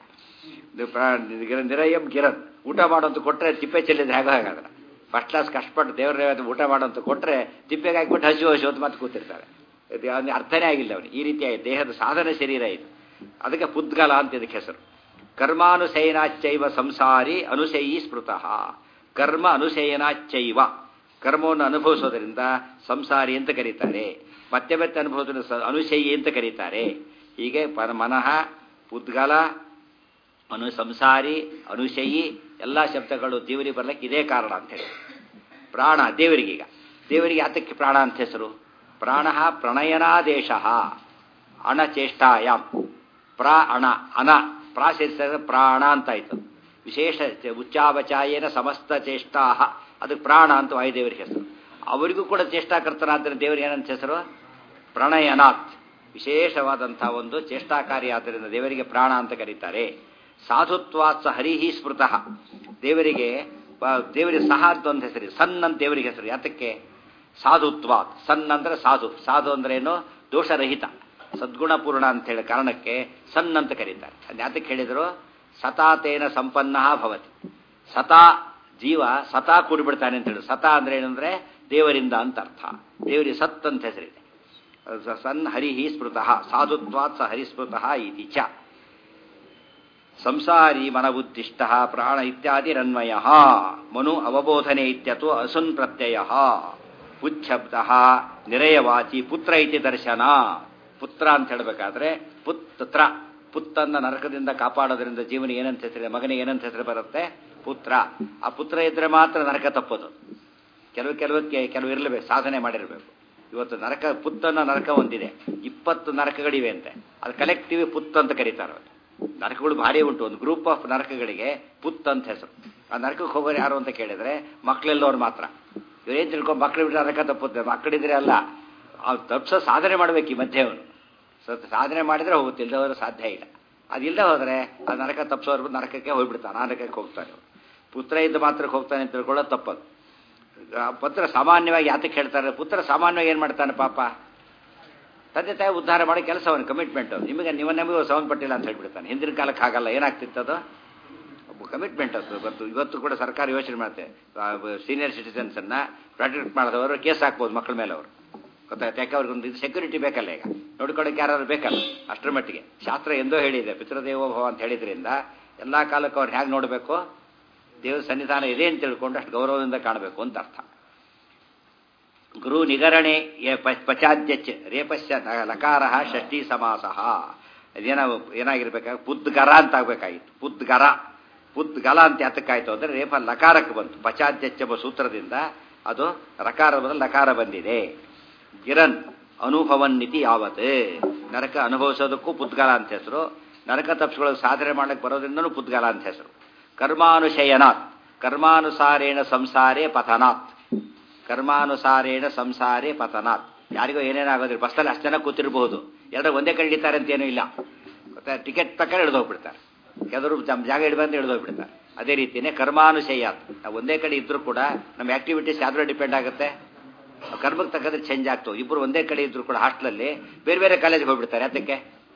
Speaker 1: ನಿರಯಂ ಗಿರನ್ ಊಟ ಮಾಡೋಂತ ಕೊಟ್ಟರೆ ತಿಪ್ಪೆ ಚೆಲ್ಲಿದ್ರೆ ಹೇಗೋ ಹಾಗಾದ್ರೆ ಫಸ್ಟ್ ಕ್ಲಾಸ್ ಕಷ್ಟಪಟ್ಟು ದೇವರ ಊಟ ಮಾಡೋಂತ ಕೊಟ್ಟರೆ ತಿಪ್ಪೆಗೆ ಹಾಕ್ಬಿಟ್ಟು ಹಸು ಹಸು ಅಂತ ಮತ್ತೆ ಕೂತಿರ್ತಾರೆ ಅವನಿಗೆ ಅರ್ಥನೇ ಆಗಿಲ್ಲ ಅವನಿಗೆ ಈ ರೀತಿಯಾಗಿ ದೇಹದ ಸಾಧನ ಶರೀರ ಇದು ಅದಕ್ಕೆ ಪುದ್ಗಲ ಅಂತ ಇದಕ್ಕೆ ಹೆಸರು ಕರ್ಮಾನುಶಯನಾಚ್ಚೈವ ಸಂಸಾರಿ ಅನುಶಯಿ ಸ್ಮೃತಃ ಕರ್ಮ ಅನುಶಯನಾಚ್ಚೈವ ಕರ್ಮವನ್ನು ಅನುಭವಿಸೋದ್ರಿಂದ ಸಂಸಾರಿ ಅಂತ ಕರೀತಾರೆ ಮತ್ತೆ ಮತ್ತೆ ಅನುಭವಿಸೋದ್ರಿಂದ ಅನುಶಯಿ ಅಂತ ಕರೀತಾರೆ ಹೀಗೆ ಮನಃ ಪುದ್ಗಲ ಅನು ಸಂಸಾರಿ ಅನುಶಯಿ ಎಲ್ಲ ಶಬ್ದಗಳು ದೇವರಿಗೆ ಬರ್ಲಿಕ್ಕೆ ಇದೇ ಕಾರಣ ಅಂತ ಹೇಳಿ ಪ್ರಾಣ ದೇವರಿಗೀಗ ದೇವರಿಗೆ ಯಾತಕ್ಕೆ ಪ್ರಾಣ ಅಂತ ಹೆಸರು ಪ್ರಾಣ ಪ್ರಣಯನಾದೇಶ ಅಣಚೇಷ್ಟಾಯಾಮ್ ಪ್ರಾ ಅಣ ಅನ ಪ್ರಾ ಸೇರಿಸಿದ್ರೆ ಪ್ರಾಣ ಅಂತ ಆಯ್ತು ವಿಶೇಷ ಉಚ್ಚಾವಚಾಯೇನ ಸಮಸ್ತ ಚೇಷ್ಟಾ ಅದಕ್ಕೆ ಪ್ರಾಣ ಅಂತ ವಾಯುದೇವರಿಗೆ ಹೆಸರು ಅವರಿಗೂ ಕೂಡ ಚೇಷ್ಟಾಕರ್ತನಾದ್ದರಿಂದ ದೇವರಿಗೆ ಏನಂತ ಹೆಸರು ಪ್ರಣಯನಾಥ್ ವಿಶೇಷವಾದಂಥ ಒಂದು ಚೇಷ್ಟಾಕಾರಿ ಆದ್ದರಿಂದ ದೇವರಿಗೆ ಪ್ರಾಣ ಅಂತ ಕರೀತಾರೆ ಸಾಧುತ್ವಾತ್ ಸ ಹರಿಹಿ ಸ್ಮೃತಃ ದೇವರಿಗೆ ದೇವರಿಗೆ ಸಹ ಅಂತ ಒಂದು ಹೆಸರು ಸನ್ ಅಂತ ದೇವರಿಗೆ ಹೆಸರು ಯಾತಕ್ಕೆ ಸಾಧುತ್ವಾತ್ ಸನ್ ಅಂದ್ರೆ ಸಾಧು ಸಾಧು ಅಂದ್ರೆ ಏನು ದೋಷರಹಿತ ಸದ್ಗುಣಪೂರ್ಣ ಅಂತ ಹೇಳಿ ಕಾರಣಕ್ಕೆ ಸನ್ ಅಂತ ಕರೀತಾರೆ ಅದು ಯಾತಕ್ಕೆ ಹೇಳಿದ್ರು ಸತಾತೇನ ಸಂಪನ್ನ ಭವತಿ ಸತಾ ಜೀವ ಸತಾ ಕೂಡಿಬಿಡ್ತಾನೆ ಅಂತ ಹೇಳಿ ಸತಾ ಅಂದ್ರೆ ಏನಂದ್ರೆ ದೇವರಿಂದ ಅಂತ ಅರ್ಥ ದೇವರಿಗೆ ಸತ್ ಅಂತ ಹೆಸರಿದೆ ಸನ್ ಹರಿಹಿ ಸ್ಮೃತಃ ಸಾಧುತ್ವಾತ್ ಸ ಹರಿಸ್ಮೃತಃ ಇತಿ ಚ ಸಂಸಾರಿ ಮನಬುದ್ಧಿಷ್ಟ ಪ್ರಾಣ ಇತ್ಯಾದಿರನ್ವಯ ಮನು ಅವಬೋಧನೆ ಇತ್ಯತು ಅಸುನ್ ಪ್ರತ್ಯಯ ಪುಚ್ಛಬ್ದ ನಿರಯವಾಚಿ ಪುತ್ರ ಇತಿ ದರ್ಶನ ಪುತ್ರ ಅಂತ ಹೇಳಬೇಕಾದ್ರೆ ಪುತ್ರ ಪುತ್ತನ್ನ ನರಕದಿಂದ ಕಾಪಾಡೋದ್ರಿಂದ ಜೀವನಿಗೆ ಏನಂತ ಹೆಸರಿದೆ ಮಗನಿಗೆ ಏನಂತ ಹೆಸರು ಬರುತ್ತೆ ಪುತ್ರ ಆ ಪುತ್ರ ಇದ್ರೆ ಮಾತ್ರ ನರಕ ತಪ್ಪೋದು ಕೆಲವು ಕೆಲವಕ್ಕೆ ಕೆಲವು ಇರಲೇಬೇಕು ಸಾಧನೆ ಮಾಡಿರಬೇಕು ಇವತ್ತು ನರಕ ಪುತ್ತನ್ನ ನರಕ ಒಂದಿದೆ ಇಪ್ಪತ್ತು ನರಕಗಳಿವೆ ಅಂತೆ ಅದು ಕಲೆಕ್ಟಿವ್ ಪುತ್ ಅಂತ ಕರೀತಾರೆ ನರಕಗಳು ಭಾರಿ ಉಂಟು ಒಂದು ಗ್ರೂಪ್ ಆಫ್ ನರಕಗಳಿಗೆ ಪುತ್ ಅಂತ ಹೆಸರು ಆ ನರಕಕ್ಕೆ ಹೋಗೋರು ಯಾರು ಅಂತ ಕೇಳಿದ್ರೆ ಮಕ್ಕಳೆಲ್ಲವ್ರು ಮಾತ್ರ ಇವರೇನು ತಿಳ್ಕೊಂಡು ಮಕ್ಕಳು ಬಿಟ್ಟರೆ ನರಕ ತಪ್ಪುತ್ತೆ ಮಕ್ಕಳಿದ್ರೆ ಅಲ್ಲ ಅವ್ರು ತಪ್ಪಿಸೋ ಸಾಧನೆ ಮಾಡ್ಬೇಕು ಈ ಮಧ್ಯೆ ಅವನು ಸ್ವಲ್ಪ ಸಾಧನೆ ಮಾಡಿದ್ರೆ ಹೋಗುತ್ತೆ ಇಲ್ಲದವರು ಸಾಧ್ಯ ಇಲ್ಲ ಅದಿಲ್ಲದೆ ಹೋದರೆ ಆ ನರಕ ತಪ್ಪಿಸೋರು ನರಕಕ್ಕೆ ಹೋಗ್ಬಿಡ್ತಾನೆ ನರಕಕ್ಕೆ ಹೋಗ್ತಾನೆ ಪುತ್ರ ಇದ್ದ ಮಾತ್ರಕ್ಕೆ ಹೋಗ್ತಾನೆ ಅಂತ ತಿಳ್ಕೊಳ್ಳೋದು ತಪ್ಪದು ಪುತ್ರ ಸಾಮಾನ್ಯವಾಗಿ ಯಾತಕ್ಕೆ ಹೇಳ್ತಾರೆ ಪುತ್ರ ಸಾಮಾನ್ಯವಾಗಿ ಏನು ಮಾಡ್ತಾನೆ ಪಾಪ ತಂದೆ ತಾಯಿ ಉದ್ಧಾರ ಮಾಡಿ ಕೆಲಸ ಅವನು ಕಮಿಟ್ಮೆಂಟ್ ನಿಮಗೆ ನೀವು ನಮಗೆ ಸಂಬಂಧಪಟ್ಟಿಲ್ಲ ಅಂತ ಹೇಳ್ಬಿಡ್ತಾನೆ ಹಿಂದಿನ ಕಾಲಕ್ಕೆ ಆಗಲ್ಲ ಏನಾಗ್ತಿತ್ತು ಅದು ಕಮಿಟ್ಮೆಂಟ್ ಅದು ಇವತ್ತು ಇವತ್ತು ಕೂಡ ಸರ್ಕಾರ ಯೋಚನೆ ಮಾಡುತ್ತೆ ಸೀನಿಯರ್ ಸಿಟಿಸನ್ಸ್ ಅನ್ನ ಪ್ರೊಟೆಕ್ಟ್ ಮಾಡಿದವರು ಕೇಸ್ ಹಾಕ್ಬೋದು ಮಕ್ಕಳ ಮೇಲೆ ಅವರು ಗೊತ್ತಾಯ್ತು ಯಾಕೆ ಅವ್ರಿಗೊಂದು ಇದು ಸೆಕ್ಯೂರಿಟಿ ಬೇಕಲ್ಲ ಈಗ ನೋಡ್ಕೊಳ್ಳೋಕೆ ಯಾರು ಬೇಕಲ್ಲ ಅಷ್ಟರ ಮಟ್ಟಿಗೆ ಶಾಸ್ತ್ರ ಎಂದೋ ಹೇಳಿದೆ ಪಿತೃದೇವೋಭವ ಅಂತ ಹೇಳಿದ್ರಿಂದ ಎಲ್ಲ ಕಾಲಕ್ಕೂ ಅವ್ರು ಹೇಗೆ ನೋಡಬೇಕು ದೇವ್ರ ಸನ್ನಿಧಾನ ಇದೆ ಅಂತ ತಿಳ್ಕೊಂಡು ಅಷ್ಟು ಗೌರವದಿಂದ ಕಾಣಬೇಕು ಅಂತ ಅರ್ಥ ಗುರು ನಿಗರಣೆ ಪಚಾದ್ಯಚ್ ರೇಪಸ್ಯ ಲಕಾರ ಷಷ್ಠಿ ಸಮಾಸ ಅದೇನ ಏನಾಗಿರ್ಬೇಕಾಗ ಪುದ್ಗರ ಅಂತ ಆಗ್ಬೇಕಾಗಿತ್ತು ಪುದ್ಗರ ಪುದ್ಗಲ ಅಂತ ಯಾತಕ್ಕಾಯ್ತು ಅಂದ್ರೆ ರೇಪ ಲಕಾರಕ್ಕೆ ಬಂತು ಪಚಾದ್ಯಚ್ಚ ಸೂತ್ರದಿಂದ ಅದು ರಕಾರ ಬದಲು ಲಕಾರ ಬಂದಿದೆ ಗಿರನ್ ಅನುಭವನ್ನಿತಿ ಯಾವತ್ ನರಕ ಅನುಭವಿಸೋದಕ್ಕೂ ಪುದ್ಗಲ ಅಂತ ಹೆಸರು ನರಕ ತಪ್ಪಿಸ್ಕೊಳ್ಳೋದು ಸಾಧನೆ ಮಾಡಕ್ಕೆ ಬರೋದ್ರಿಂದನೂ ಪುದ್ಗಲ ಅಂತ ಹೆಸರು ಕರ್ಮಾನುಶಯನಾತ್ ಕರ್ಮಾನುಸಾರೇಣ ಸಂಸಾರೇ ಪತನಾತ್ ಕರ್ಮಾನುಸಾರೇಣ ಸಂಸಾರೇ ಪತನಾತ್ ಯಾರಿಗೋ ಏನೇನಾಗೋದಿಲ್ಲ ಬಸ್ಸಲ್ಲಿ ಅಷ್ಟು ಜನ ಕೂತಿರಬಹುದು ಎಲ್ಲರೂ ಒಂದೇ ಕಡೆ ಹಿಡಿತಾರೆ ಅಂತ ಏನೂ ಇಲ್ಲ ಮತ್ತೆ ಟಿಕೆಟ್ ಪ್ರಕಾರ ಹಿಡಿದು ಹೋಗ್ಬಿಡ್ತಾರೆ ಕೆಲವರು ನಮ್ಮ ಜಾಗ ಹಿಡಿಬಂದು ಹಿಡಿದು ಹೋಗ್ಬಿಡ್ತಾರೆ ಅದೇ ರೀತಿಯೇ ಕರ್ಮಾನುಶಯ ನಾವು ಒಂದೇ ಕಡೆ ಇದ್ರೂ ಕೂಡ ನಮ್ಮ ಆಕ್ಟಿವಿಟೀಸ್ ಯಾವ್ದ್ರ ಡಿಪೆಂಡ್ ಆಗುತ್ತೆ ಕರ್ಮಕ್ಕೆ ತಕ್ಕಂತೆ ಚೇಂಜ್ ಆಗ್ತವೆ ಇಬ್ಬರು ಒಂದೇ ಕಡೆ ಇದ್ರು ಕೂಡ ಹಾಸ್ಟೆಲಲ್ಲಿ ಬೇರೆ ಬೇರೆ ಕಾಲೇಜ್ಗೆ ಹೋಗ್ಬಿಡ್ತಾರೆ ಅದಕ್ಕೆ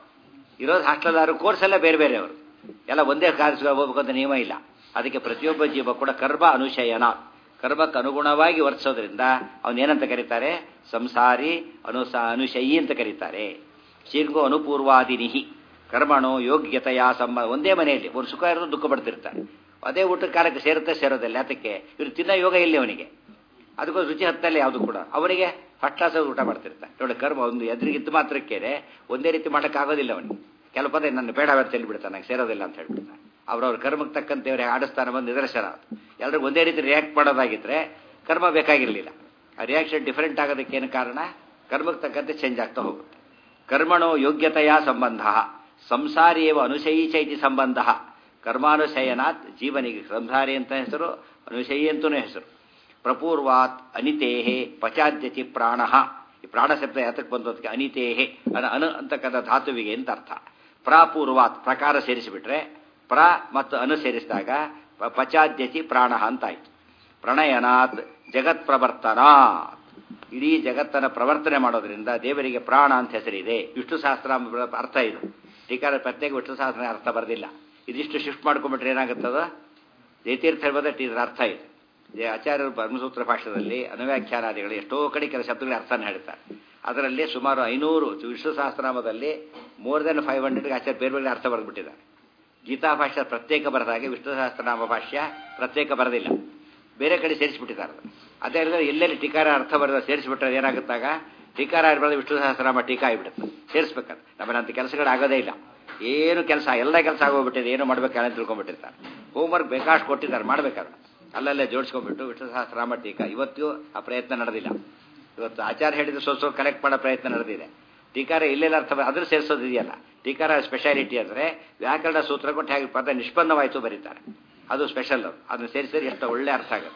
Speaker 1: ಇರೋದು ಹಾಸ್ಟೆಲ್ ಆದ್ರು ಕೋರ್ಸ್ ಎಲ್ಲ ಬೇರೆ ಬೇರೆ ಅವರು ಎಲ್ಲ ಒಂದೇ ಕಾಲೇಜ್ಗೆ ಹೋಗ್ಬೇಕು ಅಂತ ನಿಯಮ ಇಲ್ಲ ಅದಕ್ಕೆ ಪ್ರತಿಯೊಬ್ಬ ಜೀವ ಕೂಡ ಕರ್ಮ ಅನುಶಯನ ಕರ್ಮಕ್ಕೆ ಅನುಗುಣವಾಗಿ ವರ್ತಿಸೋದ್ರಿಂದ ಅವನೇನಂತ ಕರೀತಾರೆ ಸಂಸಾರಿ ಅನುಸ ಅನುಶಯಿ ಅಂತ ಕರೀತಾರೆ ಶೀರ್ಗೋ ಅನುಪೂರ್ವಾದಿನಿಹಿ ಕರ್ಮಣೋ ಯೋಗ್ಯತೆಯ ಸಂಬ ಒಂದೇ ಮನೆಯಲ್ಲಿ ಒಂದು ಸುಖ ಇರೋದು ದುಃಖ ಪಡ್ತಿರ್ತಾರೆ ಅದೇ ಊಟ ಕಾಲಕ್ಕೆ ಸೇರುತ್ತೆ ಸೇರೋದಿಲ್ಲ ಅದಕ್ಕೆ ಇವ್ರು ತಿನ್ನೋ ಯೋಗ ಇಲ್ಲಿ ಅವನಿಗೆ ಅದಕ್ಕೋಸ್ಕರ ರುಚಿ ಹತ್ತಲ್ಲ ಯಾವುದು ಕೂಡ ಅವನಿಗೆ ಫಸ್ಟ್ ಕ್ಲಾಸ್ ಊಟ ಮಾಡ್ತಿರ್ತಾನೆ ನೋಡಿ ಕರ್ಮ ಒಂದು ಎದುರಿಗಿದ್ದು ಮಾತ್ರಕ್ಕೆ ಒಂದೇ ರೀತಿ ಮಾಡೋಕ್ಕಾಗೋದಿಲ್ಲ ಅವನಿಗೆ ಕೆಲವು ಪದ ನನ್ನ ಬೇಡ ಬೇಡ ತಲ್ಲಿ ಬಿಡ್ತಾನೆ ನಂಗೆ ಸೇರೋದಿಲ್ಲ ಅಂತ ಹೇಳ್ಬಿಡ್ತಾನೆ ಅವ್ರವ್ರ ಕರ್ಮಕ್ಕೆ ತಕ್ಕಂತೆ ಅವ್ರಿಗೆ ಆಡಿಸ್ತಾನೆ ಬಂದು ನಿದರ್ಶನ ಎಲ್ರಿಗೂ ಒಂದೇ ರೀತಿ ರಿಯಾಕ್ಟ್ ಮಾಡೋದಾಗಿದ್ರೆ ಕರ್ಮ ಬೇಕಾಗಿರಲಿಲ್ಲ ಆ ರಿಯಾಕ್ಷನ್ ಡಿಫರೆಂಟ್ ಆಗೋದಕ್ಕೆ ಏನು ಕಾರಣ ಕರ್ಮಕ್ಕೆ ತಕ್ಕಂತೆ ಚೇಂಜ್ ಆಗ್ತಾ ಹೋಗುತ್ತೆ ಕರ್ಮಣೋ ಯೋಗ್ಯತೆಯ ಸಂಬಂಧ ಸಂಸಾರಿಯವ ಅನುಶಯಿ ಚೈತಿ ಸಂಬಂಧ ಕರ್ಮಾನುಶಯನಾತ್ ಜೀವನಿಗೆ ಸಂಸಾರಿ ಅಂತ ಹೆಸರು ಅನುಶಯಿ ಅಂತಲೂ ಹೆಸರು ಪ್ರಪೂರ್ವಾತ್ ಅನಿತೇಹೆ ಪಚಾದ್ಯತಿ ಪ್ರಾಣ ಈ ಪ್ರಾಣ ಶಬ್ದ ಯಾತಕ್ಕೆ ಬಂದು ಅದಕ್ಕೆ ಅನಿತೇಹೆ ಅನ ಅನು ಅಂತಕ್ಕಂಥ ಧಾತುವಿಗೆ ಅಂತ ಅರ್ಥ ಪ್ರಾಪೂರ್ವಾತ್ ಪ್ರಕಾರ ಸೇರಿಸಿಬಿಟ್ರೆ ಪ್ರ ಮತ್ತು ಅನು ಸೇರಿಸಿದಾಗ ಪಚಾದ್ಯತಿ ಪ್ರಾಣ ಅಂತಾಯ್ತು ಪ್ರಣಯನಾತ್ ಜಗತ್ ಪ್ರವರ್ತನಾತ್ ಇಡೀ ಜಗತ್ತನ್ನು ಪ್ರವರ್ತನೆ ಮಾಡೋದ್ರಿಂದ ದೇವರಿಗೆ ಪ್ರಾಣ ಅಂತ ಹೆಸರಿದೆ ವಿಷ್ಣು ಸಹಸ್ರ ಅರ್ಥ ಇದು ಟೀಕಾರ ಪ್ರತ್ಯೇಕ ವಿಷ್ಣು ಸಹಸ್ರ ಅರ್ಥ ಬರೆದಿಲ್ಲ ಇದಿಷ್ಟು ಶಿಫ್ಟ್ ಮಾಡ್ಕೊಂಡ್ಬಿಟ್ರೆ ಏನಾಗುತ್ತದ ಜಯತೀರ್ಥ ಹೇಳ್ಬೋದ್ರೆ ಇದರ ಅರ್ಥ ಇದೆ ಆಚಾರ್ಯರು ಬ್ರಹ್ಮಸೂತ್ರ ಭಾಷೆಯಲ್ಲಿ ಅನುವ್ಯಾಖ್ಯಾನಾದಿಗಳು ಎಷ್ಟೋ ಕಡೆ ಕೆಲ ಶಬ್ದಗಳ ಅರ್ಥನ ಹೇಳ್ತಾರೆ ಅದರಲ್ಲಿ ಸುಮಾರು ಐನೂರು ವಿಷ್ಣು ಸಹಸ್ರನಾಮದಲ್ಲಿ ಮೋರ್ ದೆನ್ ಫೈವ್ ಹಂಡ್ರೆಡ್ಗೆ ಆಚಾರ್ಯ ಬೇರೆ ಬೇರೆ ಅರ್ಥ ಬರೆದ್ಬಿಟ್ಟಿದ್ದಾರೆ ಗೀತಾ ಭಾಷೆ ಪ್ರತ್ಯೇಕ ಬರೆದಾಗೆ ವಿಷ್ಣು ಸಹಸ್ರನಾಮ ಭಾಷ್ಯ ಪ್ರತ್ಯೇಕ ಬರೆದಿಲ್ಲ ಬೇರೆ ಕಡೆ ಸೇರಿಸಿಬಿಟ್ಟಿದ್ದಾರೆ ಅದೇ ಅಲ್ಲದೆ ಎಲ್ಲೆಲ್ಲಿ ಟೀಕಾರ ಅರ್ಥ ಬರೆದ ಸೇರಿಸಿಬಿಟ್ರೆ ಏನಾಗುತ್ತಾಗ ಟೀಕಾರ ಬರೆದ ವಿಷ್ಣು ಸಹಸ್ರನಾಮ ಟೀಕಾ ಆಗಿಬಿಡುತ್ತೆ ಸೇರಿಸ್ಬೇಕಂತ ನಮ್ಮನ್ನಂತ ಕೆಲಸಗಳು ಆಗೋದೇ ಇಲ್ಲ ಏನು ಕೆಲಸ ಎಲ್ಲ ಕೆಲಸ ಆಗೋಗ್ಬಿಟ್ಟಿದೆ ಏನು ಮಾಡ್ಬೇಕಲ್ಲ ಅಂತ ತಿಳ್ಕೊಂಡ್ಬಿಟ್ಟಿರ್ತಾರೆ ಹೋಮ್ವರ್ಕ್ ಬೇಕಾಷ್ಟು ಕೊಟ್ಟಿದ್ದಾರೆ ಮಾಡ್ಬೇಕಾದ್ರೆ ಅಲ್ಲಲ್ಲೇ ಜೋಡಿಸ್ಕೊಂಡ್ಬಿಟ್ಟು ವಿಷ್ಣು ಸಹಸ್ರಾಮ ಟೀಕಾ ಇವತ್ತಿಗೂ ಆ ಪ್ರಯತ್ನ ನಡೆದಿಲ್ಲ ಇವತ್ತು ಆಚಾರ ಹೇಳಿದ ಸ್ವಲ್ಪ ಸ್ವಲ್ಪ ಕಲೆಕ್ಟ್ ಮಾಡೋ ಪ್ರಯತ್ನ ನಡೆದಿದೆ ಟೀಕಾರ ಇಲ್ಲೆಲ್ಲ ಅರ್ಥ ಅದ್ರ ಸೇರಿಸೋದಿದೆಯಲ್ಲ ಟೀಕಾರ ಸ್ಪೆಷಾಲಿಟಿ ಅಂದರೆ ವ್ಯಾಕರಣ ಸೂತ್ರ ಕೊಟ್ಟು ಹೇಗೆ ಪದ ನಿಷ್ಪನ್ನವಾಯಿತು ಬರೀತಾರೆ ಅದು ಸ್ಪೆಷಲ್ ಅದನ್ನು ಸೇರಿಸಿದ್ರೆ ಎಷ್ಟು ಒಳ್ಳೆ ಅರ್ಥ ಆಗುತ್ತೆ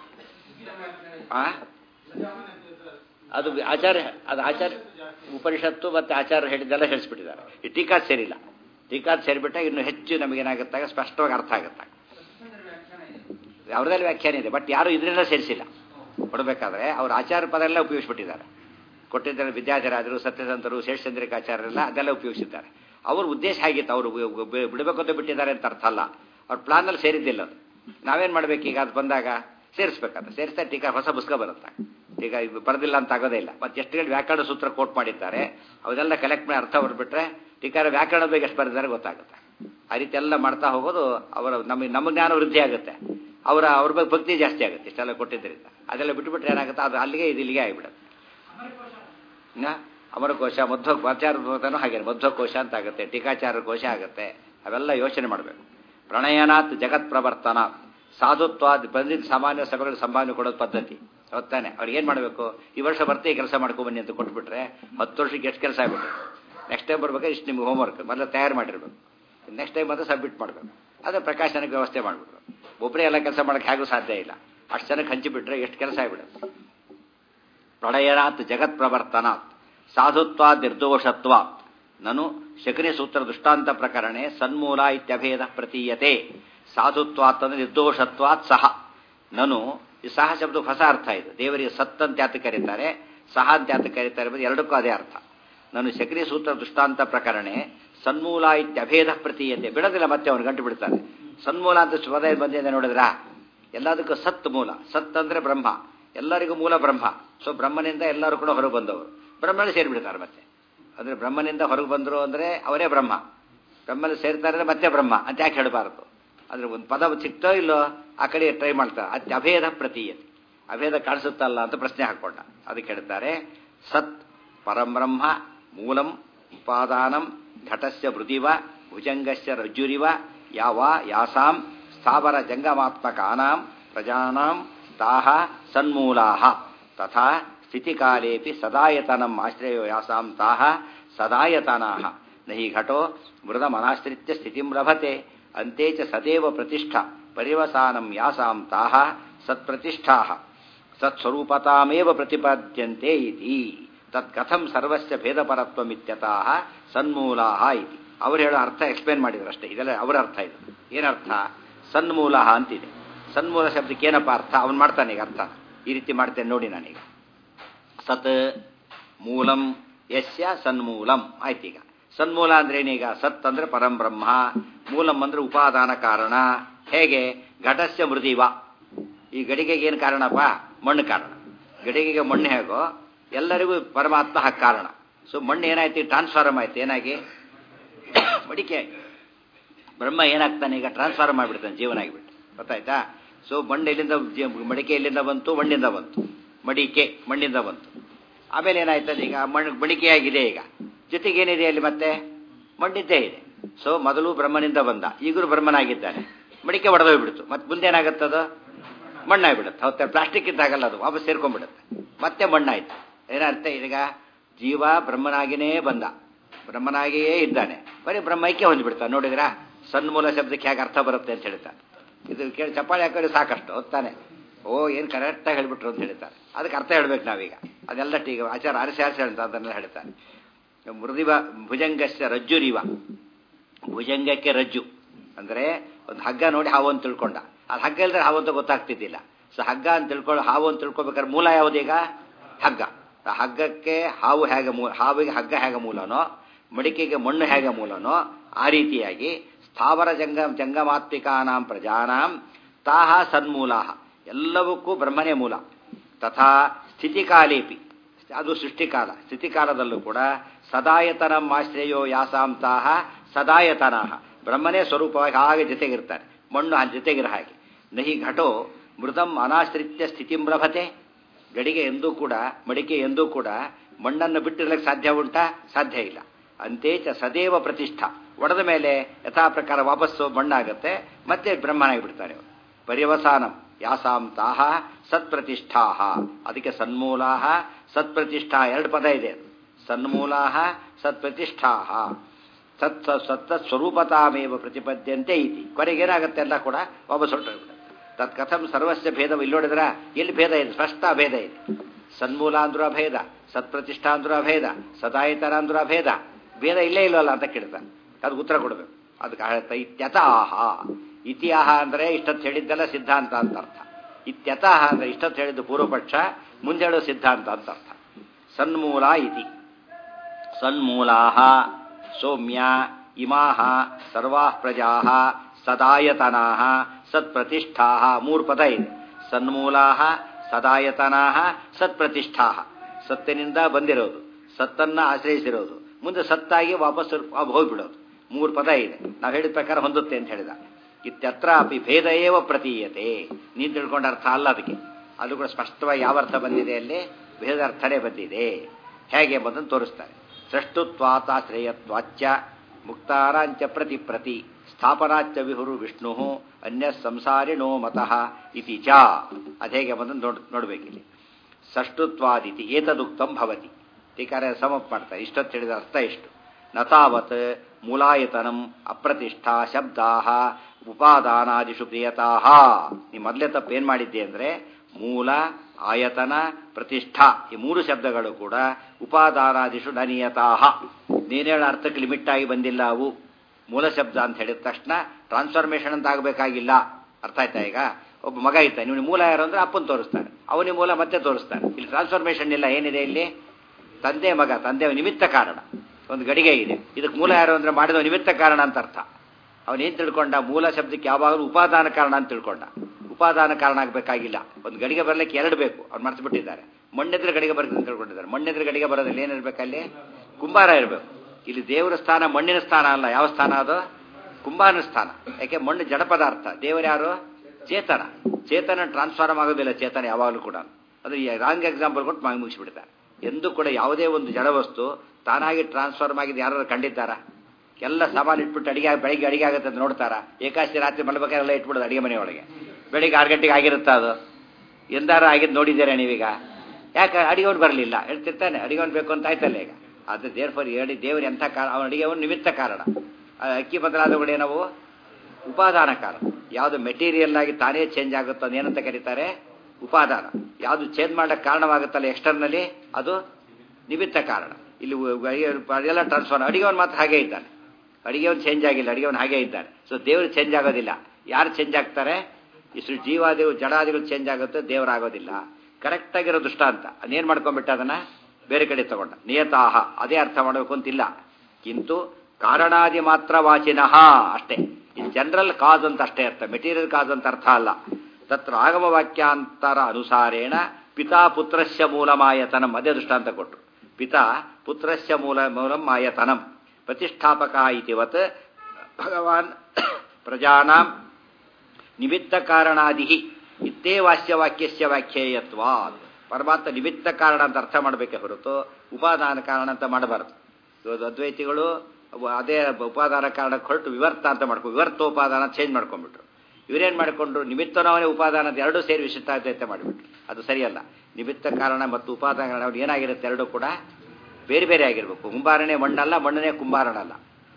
Speaker 1: ಆ ಅದು ಆಚಾರ್ಯ ಅದು ಆಚಾರ್ಯ ಉಪನಿಷತ್ತು ಮತ್ತು ಆಚಾರ್ಯ ಹೇಳಿದ್ದೆಲ್ಲ ಹೇಳಿಸ್ಬಿಟ್ಟಿದ್ದಾರೆ ಈ ಟೀಕಾದ್ ಸೇರಿಲ್ಲ ಟೀಕಾದ್ ಸೇರಿಬಿಟ್ಟಾಗ ಇನ್ನು ಹೆಚ್ಚು ನಮಗೇನಾಗುತ್ತಾಗ ಸ್ಪಷ್ಟವಾಗಿ ಅರ್ಥ ಆಗುತ್ತಾಗ ಅವ್ರದಲ್ಲಿ ವ್ಯಾಖ್ಯಾನ ಇದೆ ಬಟ್ ಯಾರು ಇದನ್ನೆಲ್ಲ ಸೇರಿಸಿಲ್ಲ ಕೊಡಬೇಕಾದ್ರೆ ಅವ್ರ ಆಚಾರ ಪದ ಎಲ್ಲ ಉಪಯೋಗಿಸ್ಬಿಟ್ಟಿದ್ದಾರೆ ಕೊಟ್ಟಿದ್ದಾರೆ ವಿದ್ಯಾಧರಾಜರು ಸತ್ಯಸಂತರು ಶೇಷಚಂದ್ರಿಕಾಚಾರ್ಯರೆಲ್ಲ ಅದೆಲ್ಲ ಉಪಯೋಗಿಸಿದ್ದಾರೆ ಅವ್ರ ಉದ್ದೇಶ ಆಗಿತ್ತು ಅವರು ಬಿಡಬೇಕು ಅಂತ ಬಿಟ್ಟಿದ್ದಾರೆ ಅಂತ ಅರ್ಥ ಅಲ್ಲ ಅವ್ರ ಪ್ಲಾನಲ್ಲಿ ಸೇರಿದ್ದಿಲ್ಲ ಅದು ನಾವೇನು ಮಾಡ್ಬೇಕು ಈಗ ಅದು ಬಂದಾಗ ಸೇರಿಸ್ಬೇಕಂತ ಸೇರಿಸ್ತಾ ಟೀಕಾ ಹೊಸ ಪುಸ್ತಕ ಬರುತ್ತೆ ಈಗ ಇದು ಬರೆದಿಲ್ಲ ಅಂತ ಆಗೋದೇ ಇಲ್ಲ ಮತ್ತೆ ಎಷ್ಟು ಹೇಳಿ ವ್ಯಾಕರಣ ಸೂತ್ರ ಕೋಟ್ ಮಾಡಿದ್ದಾರೆ ಅವನ್ನೆಲ್ಲ ಕಲೆಕ್ಟ್ ಮಾಡಿ ಅರ್ಥ ಹೊರಬಿಟ್ರೆ ಟೀಕಾರ ವ್ಯಾಕರಣದ ಬಗ್ಗೆ ಎಷ್ಟು ಬರೆದಿದ್ದಾರೆ ಗೊತ್ತಾಗುತ್ತೆ ಆ ರೀತಿ ಎಲ್ಲ ಮಾಡ್ತಾ ಹೋಗೋದು ಅವರ ನಮ್ಮ ನಮ್ಮ ಜ್ಞಾನ ವೃದ್ಧಿ ಆಗುತ್ತೆ ಅವರ ಅವ್ರ ಬಗ್ಗೆ ಭಕ್ತಿ ಜಾಸ್ತಿ ಆಗುತ್ತೆ ಇಷ್ಟೆಲ್ಲ ಕೊಟ್ಟಿದ್ದರಿಂದ ಅದೆಲ್ಲ ಬಿಟ್ಟುಬಿಟ್ರೆ ಏನಾಗುತ್ತೆ ಅದು ಅಲ್ಲಿಗೆ ಇದು ಇಲ್ಲಿಗೆ ಆಗಿಬಿಡುತ್ತೆ ಅಮರಕೋಶ ಮಧ್ವ ಆಚಾರ್ಯನೂ ಹಾಗೆ ಮಧ್ವಕೋಶ ಅಂತ ಆಗುತ್ತೆ ಟೀಕಾಚಾರ ಕೋಶ ಆಗುತ್ತೆ ಅವೆಲ್ಲ ಯೋಚನೆ ಮಾಡಬೇಕು ಪ್ರಣಯನಾಥ್ ಜಗತ್ ಪ್ರವರ್ತನ ಸಾಧುತ್ವಾದ ಬಂದಿದ್ದ ಸಾಮಾನ್ಯ ಸಭೆಗಳಿಗೆ ಸಂಭಾವನೆ ಕೊಡೋದು ಪದ್ಧತಿ ಹೊತ್ತಾನೆ ಅವ್ರಿಗೆ ಏನು ಮಾಡಬೇಕು ಈ ವರ್ಷ ಬರ್ತೀವಿ ಕೆಲಸ ಮಾಡ್ಕೊಂಬನ್ನಿ ಅಂತ ಕೊಟ್ಬಿಟ್ರೆ ಹತ್ತು ವರ್ಷಕ್ಕೆ ಎಷ್ಟು ಕೆಲಸ ಆಗ್ಬಿಟ್ಟು ನೆಕ್ಸ್ಟ್ ಟೈಮ್ ಬರ್ಬೇಕಾದ್ರೆ ಇಷ್ಟು ನಿಮ್ಗೆ ಹೋಮ್ವರ್ಕ್ ಮೊದಲು ತಯಾರು ಮಾಡಿರ್ಬೇಕು ನೆಕ್ಸ್ಟ್ ಟೈಮ್ ಮಾತ್ರ ಸಬ್ಮಿಟ್ ಮಾಡಬೇಕು ಅದೇ ಪ್ರಕಾಶನಕ್ಕೆ ವ್ಯವಸ್ಥೆ ಮಾಡಿಬಿಟ್ರು ಒಬ್ಬರೇ ಎಲ್ಲ ಕೆಲಸ ಮಾಡೋಕ್ಕೆ ಹೇಗೂ ಸಾಧ್ಯ ಇಲ್ಲ ಅಷ್ಟು ಜನಕ್ಕೆ ಹಂಚಿಬಿಟ್ರೆ ಎಷ್ಟು ಕೆಲಸ ಆಗ್ಬಿಡುತ್ತೆ ಪ್ರಳಯನಾಥ್ ಜಗತ್ ಪ್ರವರ್ತನಾತ್ ಸಾಧುತ್ವ ನಿರ್ದೋಷತ್ವ ನನು ಶಕನಿ ಸೂತ್ರ ದೃಷ್ಟಾಂತ ಪ್ರಕರಣೆ ಸನ್ಮೂಲ ಇತ್ಯಭೇದ ಪ್ರತೀಯತೆ ಸಾಧುತ್ವಾತ್ ಅಂದ್ರೆ ನಿರ್ದೋಷತ್ವಾತ್ ಸಹ ನನು ಈ ಸಹ ಶಬ್ದ ಹೊಸ ಅರ್ಥ ಇದು ದೇವರಿಗೆ ಸತ್ ಅಂತ ಯಾತ ಕರೀತಾರೆ ಸಹ ಅಂತ ಯಾತ ಕರೀತಾರೆ ಎಂಬುದು ಎರಡಕ್ಕೂ ಅದೇ ಅರ್ಥ ನಾನು ಶಕನಿ ಸೂತ್ರ ದೃಷ್ಟಾಂತ ಪ್ರಕರಣೆ ಸನ್ಮೂಲ ಇತ್ಯಭೇದ ಪ್ರತೀಯತೆ ಬಿಡೋದಿಲ್ಲ ಮತ್ತೆ ಅವನು ಗಂಟು ಬಿಡ್ತಾನೆ ಸನ್ಮೂಲ ಅಂತ ಪದ ಬಂದಿದೆ ನೋಡಿದ್ರ ಎಲ್ಲದಕ್ಕೂ ಸತ್ ಮೂಲ ಸತ್ ಅಂದ್ರೆ ಬ್ರಹ್ಮ ಎಲ್ಲರಿಗೂ ಮೂಲ ಬ್ರಹ್ಮ ಸೊ ಬ್ರಹ್ಮನಿಂದ ಎಲ್ಲರೂ ಕೂಡ ಹೊರಗೆ ಬಂದವರು ಬ್ರಹ್ಮನಲ್ಲಿ ಸೇರಿಬಿಡ್ತಾರೆ ಮತ್ತೆ ಅಂದ್ರೆ ಬ್ರಹ್ಮನಿಂದ ಹೊರಗೆ ಬಂದರು ಅಂದ್ರೆ ಅವರೇ ಬ್ರಹ್ಮ ಬ್ರಹ್ಮನಲ್ಲಿ ಸೇರ್ತಾರೆ ಮತ್ತೆ ಬ್ರಹ್ಮ ಅಂತ ಯಾಕೆ ಹೇಳಬಾರದು ಅಂದ್ರೆ ಒಂದು ಪದ ಸಿಕ್ತೋ ಇಲ್ಲೋ ಆ ಕಡೆ ಟ್ರೈ ಮಾಡ್ತಾರೆ ಅದು ಅಭೇದ ಪ್ರತೀಯತೆ ಅಭೇದ ಕಾಣಿಸುತ್ತಲ್ಲ ಅಂತ ಪ್ರಶ್ನೆ ಹಾಕೊಂಡ ಅದಕ್ಕೆ ಹೇಳ್ತಾರೆ ಸತ್ ಪರಬ್ರಹ್ಮ ಮೂಲಂ ಉಪಾದಾನಂ ಘಟಸ್ಯ ಮೃದಿವ ಭುಜಂಗಸ್ಯ ರಜ್ಜುರಿವ ಯಾವ ಯಾಸಾಂ ಸ್ಥಾವರ ಜಂಗಮಾತ್ಮಕಾನಾಂ ಪ್ರಜಾನಾಂ ತಾಹ ಸನ್ಮೂಲಾಹ ತಥಾ ಸ್ಥಿತಿಕಾಲೇಪಿ ಸದಾಯತನಂ ಆಶ್ರಯೋ ಯಾಸಾಂ ತಾಹ ಸದಾಯತನಾಹ ನಹಿ ಘಟೋ ಮೃದಮನಾಶ್ರಿತ್ಯ ಸ್ಥಿತಿಂ ಲಭತೆ ಅಂತೆ ಚ ಸದೇವ ಪ್ರತಿಷ್ಠಾ ಪರಿವಸಾನಂ ಯಾಸಾಂ ತಾಹ ಸತ್ಪ್ರತಿಷ್ಠಾ ಸತ್ಸ್ವರೂಪತಾಮೇವ ಪ್ರತಿಪಾದ್ಯಂತೆ ಇತಿ ತತ್ ಕಥಂ ಸರ್ವಸ್ಯ ಭೇದಪರತ್ವಮಿತ್ಯತಃ ಸನ್ಮೂಲಾಹ ಇತಿ ಅವ್ರು ಹೇಳೋ ಅರ್ಥ ಎಕ್ಸ್ಪ್ಲೇನ್ ಮಾಡಿದ್ರು ಅಷ್ಟೇ ಇದೆಲ್ಲ ಅವರ ಅರ್ಥ ಇದು ಏನರ್ಥ ಸನ್ಮೂಲಹ ಅಂತಿದೆ ಸನ್ಮೂಲ ಶಬ್ದಕ್ಕೆ ಏನಪ್ಪ ಅರ್ಥ ಅವನು ಮಾಡ್ತಾನೆ ಈಗ ಅರ್ಥ ಈ ರೀತಿ ಮಾಡ್ತೇನೆ ನೋಡಿ ನಾನೀಗ ಸತ್ ಮೂಲಂ ಯಸ್ಯ ಸನ್ಮೂಲಂ ಆಯ್ತೀಗ ಸನ್ಮೂಲ ಅಂದ್ರೆ ಏನೀಗ ಸತ್ ಅಂದ್ರೆ ಪರಂಬ್ರಹ್ಮ ಮೂಲಂ ಅಂದ್ರೆ ಉಪಾದಾನ ಕಾರಣ ಹೇಗೆ ಘಟಸ್ಯ ಮೃದಿವ ಈ ಗಡಿಗೆಗೆ ಏನು ಕಾರಣಪ್ಪ ಮಣ್ಣು ಕಾರಣ ಗಡಿಗೆಗೆ ಮಣ್ಣು ಹೇಗೋ ಎಲ್ಲರಿಗೂ ಪರಮಾತ್ಮ ಹಕ್ಕ ಕಾರಣ ಸೊ ಮಣ್ಣು ಏನಾಯ್ತು ಟ್ರಾನ್ಸ್ಫಾರ್ಮ್ ಆಯ್ತು ಏನಾಗಿ ಮಡಿಕೆ ಆಯ್ತು ಬ್ರಹ್ಮ ಏನಾಗ್ತಾನೆ ಈಗ ಟ್ರಾನ್ಸ್ಫಾರ್ ಮಾಡಿಬಿಡ್ತಾನೆ ಜೀವನ ಆಗಿಬಿಟ್ಟು ಗೊತ್ತಾಯ್ತಾ ಸೊ ಮಣ್ಣು ಎಲ್ಲಿಂದ ಜೀ- ಮಡಿಕೆ ಎಲ್ಲಿಂದ ಬಂತು ಮಣ್ಣಿಂದ ಬಂತು ಮಡಿಕೆ ಮಣ್ಣಿಂದ ಬಂತು ಆಮೇಲೆ ಏನಾಯ್ತದೆ ಈಗ ಮಣ್ಣು ಮಡಿಕೆಯಾಗಿದೆ ಈಗ ಜೊತೆಗೆ ಏನಿದೆ ಅಲ್ಲಿ ಮತ್ತೆ ಮಣ್ಣಿದ್ದೇ ಇದೆ ಸೊ ಮೊದಲು ಬ್ರಹ್ಮನಿಂದ ಬಂದ ಈಗಲೂ ಬ್ರಹ್ಮನಾಗಿದ್ದಾನೆ ಮಡಿಕೆ ಒಡೆದೋಗ್ಬಿಡ್ತು ಮತ್ತೆ ಮುಂದೇನಾಗುತ್ತದು ಮಣ್ಣಾಗ್ಬಿಡುತ್ತೆ ಹೌದಾ ಪ್ಲಾಸ್ಟಿಕ್ ಇದ್ದಾಗಲ್ಲ ಅದು ವಾಪಸ್ ಸೇರ್ಕೊಂಡ್ಬಿಡುತ್ತೆ ಮತ್ತೆ ಮಣ್ಣಾಯ್ತು ಏನರ್ಥ ಈಗ ಜೀವ ಬ್ರಹ್ಮನಾಗಿನೇ ಬಂದ ಬ್ರಹ್ಮನಾಗಿಯೇ ಇದ್ದಾನೆ ಬರೀ ಬ್ರಹ್ಮೈಕ್ಯ ಹೊಂದ್ಬಿಡ್ತಾನೆ ನೋಡಿದ್ರಾ ಸನ್ಮೂಲ ಶಬ್ದಕ್ಕೆ ಹೇಗೆ ಅರ್ಥ ಬರುತ್ತೆ ಅಂತ ಹೇಳ್ತಾನೆ ಇದು ಕೇಳಿ ಚಪ್ಪಾಳೆ ಹಾಕೋದು ಸಾಕಷ್ಟು ಹೊತ್ತಾನೆ ಓ ಏನು ಕರೆಕ್ಟಾಗಿ ಹೇಳ್ಬಿಟ್ರು ಅಂತ ಹೇಳ್ತಾರೆ ಅದಕ್ಕೆ ಅರ್ಥ ಹೇಳ್ಬೇಕು ನಾವೀಗ ಅದೆಲ್ಲ ಈಗ ಆಚಾರ ಅರಸಿ ಅರಸಿ ಅಂತ ಅದನ್ನೆಲ್ಲ ಹೇಳ್ತಾರೆ ಮೃದಿವ ಭುಜಂಗಸ್ಯ ರಜ್ಜುರಿವ ಭುಜಂಗಕ್ಕೆ ರಜ್ಜು ಅಂದರೆ ಒಂದು ಹಗ್ಗ ನೋಡಿ ಹಾವು ಅಂತ ತಿಳ್ಕೊಂಡ ಅದು ಹಗ್ಗ ಇಲ್ಲದ್ರೆ ಹಾವು ಅಂತ ಗೊತ್ತಾಗ್ತಿದ್ದಿಲ್ಲ ಸೊ ಹಗ್ಗ ಅಂತ ತಿಳ್ಕೊಳ್ಳೋ ಹಾವು ಅಂತ ತಿಳ್ಕೊಬೇಕಾದ್ರೆ ಮೂಲ ಯಾವುದೀಗ ಹಗ್ಗ ಆ ಹಗ್ಗಕ್ಕೆ ಹಾವು ಹೇಗೆ ಮೂಲ ಹಾವಿಗೆ ಹಗ್ಗ ಹೇಗೆ ಮೂಲನೋ ಮಡಿಕೆಗೆ ಮಣ್ಣು ಹೇಗೆ ಮೂಲನೋ ಆ ರೀತಿಯಾಗಿ ಸ್ಥಾವರ ಜಂಗ ಜಂಗಮಾತ್ಮಿಕಾನಾಂ ಪ್ರಜಾನಾಂ ತಾಹ ಸನ್ಮೂಲಾಹ ಎಲ್ಲವಕ್ಕೂ ಬ್ರಹ್ಮನೇ ಮೂಲ ತಥಾ ಸ್ಥಿತಿಕಾಲೇಪಿ ಅದು ಸೃಷ್ಟಿಕಾಲ ಸ್ಥಿತಿಕಾಲದಲ್ಲೂ ಕೂಡ ಸದಾಯತನಂ ಆಶ್ರಯೋ ಯಾಸಾಂತಾಹ ಸದಾಯತನಾಹ ಬ್ರಹ್ಮನೇ ಸ್ವರೂಪವಾಗಿ ಹಾಗೆ ಜೊತೆಗಿರ್ತಾನೆ ಮಣ್ಣು ಆ ಜೊತೆಗಿರ ಹಾಗೆ ನಹಿ ಘಟೋ ಮೃದಂ ಅನಾಶ್ರಿತ್ಯ ಸ್ಥಿತಿಂ ಲಭತೆ ಗಡಿಗೆ ಎಂದೂ ಕೂಡ ಮಡಿಕೆ ಎಂದೂ ಕೂಡ ಮಣ್ಣನ್ನು ಬಿಟ್ಟಿರಲಿಕ್ಕೆ ಸಾಧ್ಯ ಉಂಟಾ ಸಾಧ್ಯ ಇಲ್ಲ ಅಂತೇಚ ಸದೇವ ಪ್ರತಿಷ್ಠಾ ಒಡೆದ ಮೇಲೆ ಯಥಾ ಪ್ರಕಾರ ವಾಪಸ್ಸು ಮಣ್ಣಾಗತ್ತೆ ಮತ್ತೆ ಬ್ರಹ್ಮನಾಗಿ ಬಿಡ್ತಾನೆ ಅವನು ಪರ್ಯವಸಾನಂ ಯಾಸಾಂ ತಾಹ ಸತ್ಪ್ರತಿಷ್ಠಾ ಅದಕ್ಕೆ ಸನ್ಮೂಲಾ ಸತ್ಪ್ರತಿಷ್ಠಾ ಎರಡು ಪದ ಇದೆ ಸನ್ಮೂಲಾ ಸತ್ಪ್ರತಿಷ್ಠಾ ಸತ್ ಸತ್ತ ಸ್ವರೂಪತಾಮೇವ ಪ್ರತಿಪದ್ಯಂತೆ ಇತಿ ಕೊನೆಗೇನಾಗುತ್ತೆ ಎಲ್ಲ ಕೂಡ ವಾಪಸ್ ಹೊರಟೋಗ್ಬಿಡುತ್ತೆ ತತ್ ಕಥಂ ಸರ್ವಸ್ಯ ಭೇದ ಇಲ್ಲಿ ನೋಡಿದ್ರ ಎಲ್ಲಿ ಭೇದ ಇದೆ ಸ್ಪಷ್ಟ ಭೇದ ಇದೆ ಸನ್ಮೂಲ ಅಂದ್ರೂ ಅಭೇದ ಸತ್ಪ್ರತಿಷ್ಠಾ ಅಂದ್ರೂ ಅಭೇದ ಸದಾಯಿತರ ಅಂದ್ರೂ ಅಭೇದ ಭೇದ ಇಲ್ಲೇ ಇಲ್ಲವಲ್ಲ ಅಂತ ಕೇಳ್ತಾನೆ ಅದಕ್ಕೆ ಉತ್ತರ ಕೊಡಬೇಕು ಅದಕ್ಕೆ ಹೇಳ್ತಾ ಇತ್ಯತಃ ಇತಿಹಾಹ ಅಂದರೆ ಇಷ್ಟೊತ್ತು ಹೇಳಿದ್ದೆಲ್ಲ ಸಿದ್ಧಾಂತ ಅಂತ ಅರ್ಥ ಇತ್ಯತಃ ಅಂದರೆ ಇಷ್ಟೊತ್ತು ಹೇಳಿದ್ದು ಪೂರ್ವಪಕ್ಷ ಮುಂದೆ ಹೇಳೋ ಸಿದ್ಧಾಂತ ಅಂತ ಅರ್ಥ ಸನ್ಮೂಲ ಇತಿ ಸನ್ಮೂಲಾ ಸೌಮ್ಯ ಇಮಾ ಸರ್ವಾ ಪ್ರಜಾ ಸದಾಯತನಾ ಸತ್ಪ್ರತಿಷ್ಠಾ ಮೂರು ಪದ ಇದೆ ಸನ್ಮೂಲಾ ಸದಾಯತನಾ ಸತ್ಪ್ರತಿಷ್ಠಾ ಸತ್ತಿನಿಂದ ಬಂದಿರೋದು ಸತ್ತನ್ನ ಆಶ್ರಯಿಸಿರೋದು ಮುಂದೆ ಸತ್ತಾಗಿ ವಾಪಸ್ ಹೋಗ್ಬಿಡೋದು ಮೂರು ಪದ ಇದೆ ನಾವು ಹೇಳಿದ ಪ್ರಕಾರ ಹೊಂದುತ್ತೆ ಅಂತ ಹೇಳಿದ ಇತ್ಯತ್ರ ಅಪಿ ಭೇದ ಏವ ಪ್ರತೀಯತೆ ನೀನು ತಿಳ್ಕೊಂಡ ಅರ್ಥ ಅಲ್ಲ ಅದಕ್ಕೆ ಅದು ಕೂಡ ಸ್ಪಷ್ಟವಾಗಿ ಯಾವ ಅರ್ಥ ಬಂದಿದೆ ಅಲ್ಲಿ ಭೇದ ಅರ್ಥನೇ ಬಂದಿದೆ ಹೇಗೆ ಎಂಬುದನ್ನು ತೋರಿಸ್ತಾರೆ ಸೃಷ್ಟುತ್ವಾತಾಶ್ರಯತ್ವಾಚ್ಯ ಮುಕ್ತಾರಾಂಚ ಪ್ರತಿ ಪ್ರತಿ ಸ್ಥಾಪನಾಚ್ಯ ವಿಹುರು ವಿಷ್ಣು ಅನ್ಯ ಸಂಸಾರಿಣೋ ಮತಃ ಇತಿ ಚ ಅದು ಹೇಗೆ ಎಂಬುದನ್ನು ನೋಡ್ ನೋಡಬೇಕಿಲ್ಲಿ ಸಷ್ಟುತ್ವಾದಿತಿ ಏತದುಕ್ತಂ ಭವತಿ ಟೀಕಾರ ಸಮಪ್ ಮಾಡ್ತಾರೆ ಇಷ್ಟೊತ್ತು ಹೇಳಿದ ಅರ್ಥ ಇಷ್ಟು ನತಾವತ್ ಮೂಲಾಯತನಂ ಅಪ್ರತಿಷ್ಠಾ ಶಬ್ದಾ ಉಪಾದಾನಾದಿಷು ಪ್ರಿಯತಾಹ ನೀ ಮೊದಲೇ ತಪ್ಪು ಏನು ಮಾಡಿದ್ದೆ ಅಂದರೆ ಮೂಲ ಆಯತನ ಪ್ರತಿಷ್ಠಾ ಈ ಮೂರು ಶಬ್ದಗಳು ಕೂಡ ಉಪಾದಾನಾದಿಷು ನನಿಯತಾಹ ನೀನೇಳ ಅರ್ಥಕ್ಕೆ ಲಿಮಿಟ್ ಆಗಿ ಬಂದಿಲ್ಲ ಅವು ಮೂಲ ಶಬ್ದ ಅಂತ ಹೇಳಿದ ತಕ್ಷಣ ಟ್ರಾನ್ಸ್ಫಾರ್ಮೇಷನ್ ಅಂತ ಆಗಬೇಕಾಗಿಲ್ಲ ಅರ್ಥ ಆಯ್ತಾ ಈಗ ಒಬ್ಬ ಮಗ ಇದ್ದಾನೆ ನೀವು ಮೂಲ ಯಾರು ಅಂದ್ರೆ ಅಪ್ಪನ ತೋರಿಸ್ತಾನೆ ಅವನಿ ಮೂಲ ಮತ್ತೆ ತೋರಿಸ್ತಾನೆ ಇಲ್ಲಿ ಟ್ರಾನ್ಸ್ಫಾರ್ಮೇಷನ್ ಇಲ್ಲ ಏನಿದೆ ಇಲ್ಲಿ ತಂದೆ ಮಗ ತಂದೆ ನಿಮಿತ್ತ ಕಾರಣ ಒಂದು ಗಡಿಗೆ ಇದೆ ಇದಕ್ಕೆ ಮೂಲ ಯಾರು ಅಂದ್ರೆ ಮಾಡಿದ ನಿಮಿತ್ತ ಕಾರಣ ಅಂತ ಅರ್ಥ ಅವನೇನು ತಿಳ್ಕೊಂಡ ಮೂಲ ಶಬ್ದಕ್ಕೆ ಯಾವಾಗಲೂ ಉಪಾದಾನ ಕಾರಣ ಅಂತ ತಿಳ್ಕೊಂಡ ಉಪಾದಾನ ಕಾರಣ ಆಗಬೇಕಾಗಿಲ್ಲ ಒಂದು ಗಡಿಗೆ ಬರಲಿಕ್ಕೆ ಎರಡು ಬೇಕು ಅವ್ರು ಮರ್ತು ಬಿಟ್ಟಿದ್ದಾರೆ ಮಣ್ಣೆದ್ರೆ ಗಡಿಗೆ ಬರುತ್ತೆ ಅಂತ ತಿಳ್ಕೊಂಡಿದ್ದಾರೆ ಮಣ್ಣೆದ್ರೆ ಗಡಿಗೆ ಬರೋದಿಲ್ಲ ಏನಿರ್ಬೇಕು ಅಲ್ಲಿ ಕುಂಬಾರ ಇರಬೇಕು ಇಲ್ಲಿ ದೇವರ ಸ್ಥಾನ ಮಣ್ಣಿನ ಸ್ಥಾನ ಅಲ್ಲ ಯಾವ ಸ್ಥಾನ ಅದು ಕುಂಬಾರನ ಸ್ಥಾನ ಯಾಕೆ ಮಣ್ಣು ಜಡ ಪದಾರ್ಥ ದೇವರು ಯಾರು ಚೇತನ ಚೇತನ ಟ್ರಾನ್ಸ್ಫಾರ್ಮ್ ಆಗೋದಿಲ್ಲ ಚೇತನ ಯಾವಾಗಲೂ ಕೂಡ ಅದು ರಾಂಗ್ ಎಕ್ಸಾಂಪಲ್ ಕೊಟ್ಟು ಮಾಗಿ ಮುಗಿಸ್ಬಿಡ್ತಾರೆ ಎಂದೂ ಕೂಡ ಯಾವುದೇ ಒಂದು ಜಡ ವಸ್ತು ತಾನಾಗಿ ಟ್ರಾನ್ಸ್ಫಾರ್ಮ್ ಆಗಿದ್ದು ಯಾರು ಕಂಡಿದ್ದಾರಾ ಎಲ್ಲ ಸಾಮಾನು ಇಟ್ಬಿಟ್ಟು ಅಡಿಗೆ ಬೆಳಿಗ್ಗೆ ಅಡಿಗೆ ಆಗುತ್ತೆ ಅಂತ ನೋಡ್ತಾರಾ ಏಕಾಶಿ ರಾತ್ರಿ ಮಲಬೇಕಾರೆಲ್ಲ ಇಟ್ಬಿಡೋದು ಅಡಿಗೆ ಮನೆಯೊಳಗೆ ಬೆಳಿಗ್ಗೆ ಆರು ಗಂಟೆಗೆ ಆಗಿರುತ್ತಾ ಅದು ಎಂದಾರ ಆಗಿದ್ದು ನೋಡಿದ್ದೀರಾ ನೀವೀಗ ಯಾಕೆ ಅಡಿಗೆವನು ಬರಲಿಲ್ಲ ಹೇಳ್ತಿರ್ತಾನೆ ಅಡಿಗೆವನು ಬೇಕು ಅಂತ ಆಯ್ತಲ್ಲ ಈಗ ಅದು ದೇವ್ರ ಫರ್ ಹೇಳಿ ದೇವ್ರು ಎಂಥ ಕಾರಣ ಅವನ ಅಡಿಗೆವನು ನಿಮಿತ್ತ ಕಾರಣ ಆ ಅಕ್ಕಿ ಬದಲಾದಗಳು ನಾವು ಉಪಾದಾನ ಕಾರಣ ಯಾವುದು ಮೆಟೀರಿಯಲ್ ಆಗಿ ತಾನೇ ಚೇಂಜ್ ಆಗುತ್ತೋ ಅದೇನಂತ ಕರೀತಾರೆ ಉಪಾದಾನ ಯಾವುದು ಚೇಂಜ್ ಮಾಡಕ್ಕೆ ಕಾರಣವಾಗುತ್ತಲ್ಲ ಎಕ್ಸ್ಟರ್ನಲಿ ಅದು ನಿಮಿತ್ತ ಕಾರಣ ಇಲ್ಲಿ ಎಲ್ಲ ಟ್ರಾನ್ಸ್ಫರ್ ಅಡಿಗೆವನ್ ಮಾತ್ರ ಹಾಗೆ ಇದ್ದಾನೆ ಅಡಿಗೆವನ್ ಚೇಂಜ್ ಆಗಿಲ್ಲ ಅಡಿಗೆವನ್ ಹಾಗೆ ಇದ್ದಾನೆ ಸೊ ದೇವರು ಚೇಂಜ್ ಆಗೋದಿಲ್ಲ ಯಾರು ಚೇಂಜ್ ಆಗ್ತಾರೆ ಇಷ್ಟು ಜೀವಾದಿಗಳು ಜಡಾದಿಗಳು ಚೇಂಜ್ ಆಗುತ್ತೆ ದೇವರಾಗೋದಿಲ್ಲ ಕರೆಕ್ಟ್ ಆಗಿರೋ ದೃಷ್ಟಾಂತ ಅದೇನ್ ಮಾಡ್ಕೊಂಡ್ಬಿಟ್ಟ ಅದನ್ನ ಬೇರೆ ಕಡೆ ತಗೊಂಡ ನಿಯತಾಹ ಅದೇ ಅರ್ಥ ಮಾಡಬೇಕು ಅಂತಿಲ್ಲ ಕಿಂತು ಕಾರಣಾದಿ ಮಾತ್ರ ವಾಚಿನಃ ಅಷ್ಟೇ ಇದು ಜನರಲ್ ಕಾಸ್ ಅಂತ ಅಷ್ಟೇ ಅರ್ಥ ಮೆಟೀರಿಯಲ್ ಕಾಸ್ ಅಂತ ಅರ್ಥ ಅಲ್ಲ ತತ್ರ ಆಗಮ ವಾಕ್ಯಾಂತರ ಅನುಸಾರೇಣ ಪಿತಾ ಪುತ್ರಸ್ಯ ಮೂಲಮಾಯತನಂ ಅದೇ ದೃಷ್ಟಾಂತ ಕೊಟ್ಟರು ಪಿತಾ ಪುತ್ರಸ್ಯ ಮೂಲ ಮೂಲಂ ಮಾಯತನಂ ಪ್ರತಿಷ್ಠಾಪಕ ಇತಿವತ್ ಭಗವಾನ್ ಪ್ರಜಾನಾಂ ನಿಮಿತ್ತ ಕಾರಣಾದಿ ಇತ್ತೇ ವಾಸ್ಯವಾಕ್ಯಸ್ಯ ವ್ಯಾಖ್ಯೇಯತ್ವಾ ಪರಮಾತ್ಮ ನಿಮಿತ್ತ ಕಾರಣ ಅಂತ ಅರ್ಥ ಮಾಡಬೇಕೆ ಹೊರತು ಉಪಾದಾನ ಕಾರಣ ಅಂತ ಮಾಡಬಾರದು ಇವತ್ತು ಅದ್ವೈತಿಗಳು ಅದೇ ಉಪಾದಾನ ಕಾರಣಕ್ಕೆ ಹೊರಟು ವಿವರ್ತ ಅಂತ ಮಾಡ್ಕೊ ವಿವರ್ತೋಪಾದಾನ ಚೇಂಜ್ ಮಾಡ್ಕೊಂಡ್ಬಿಟ್ರು ಇವರೇನ್ ಮಾಡಿಕೊಂಡ್ರು ನಿಮಿತ್ತನವನೇ ಉಪಾದಾನ ಎರಡೂ ಸೇರಿ ವಿಶಿಷ್ಟಾದ್ವೈತ ಮಾಡಿಬಿಟ್ರು ಅದು ಸರಿಯಲ್ಲ ನಿಮಿತ್ತ ಕಾರಣ ಮತ್ತು ಉಪಾದಾನ ಕಾರಣ ಏನಾಗಿರುತ್ತೆ ಎರಡೂ ಕೂಡ ಬೇರೆ ಬೇರೆ ಆಗಿರ್ಬೇಕು ಕುಂಬಾರನೇ ಮಣ್ಣಲ್ಲ ಮಣ್ಣನೇ ಕುಂಬಾರನಲ್ಲ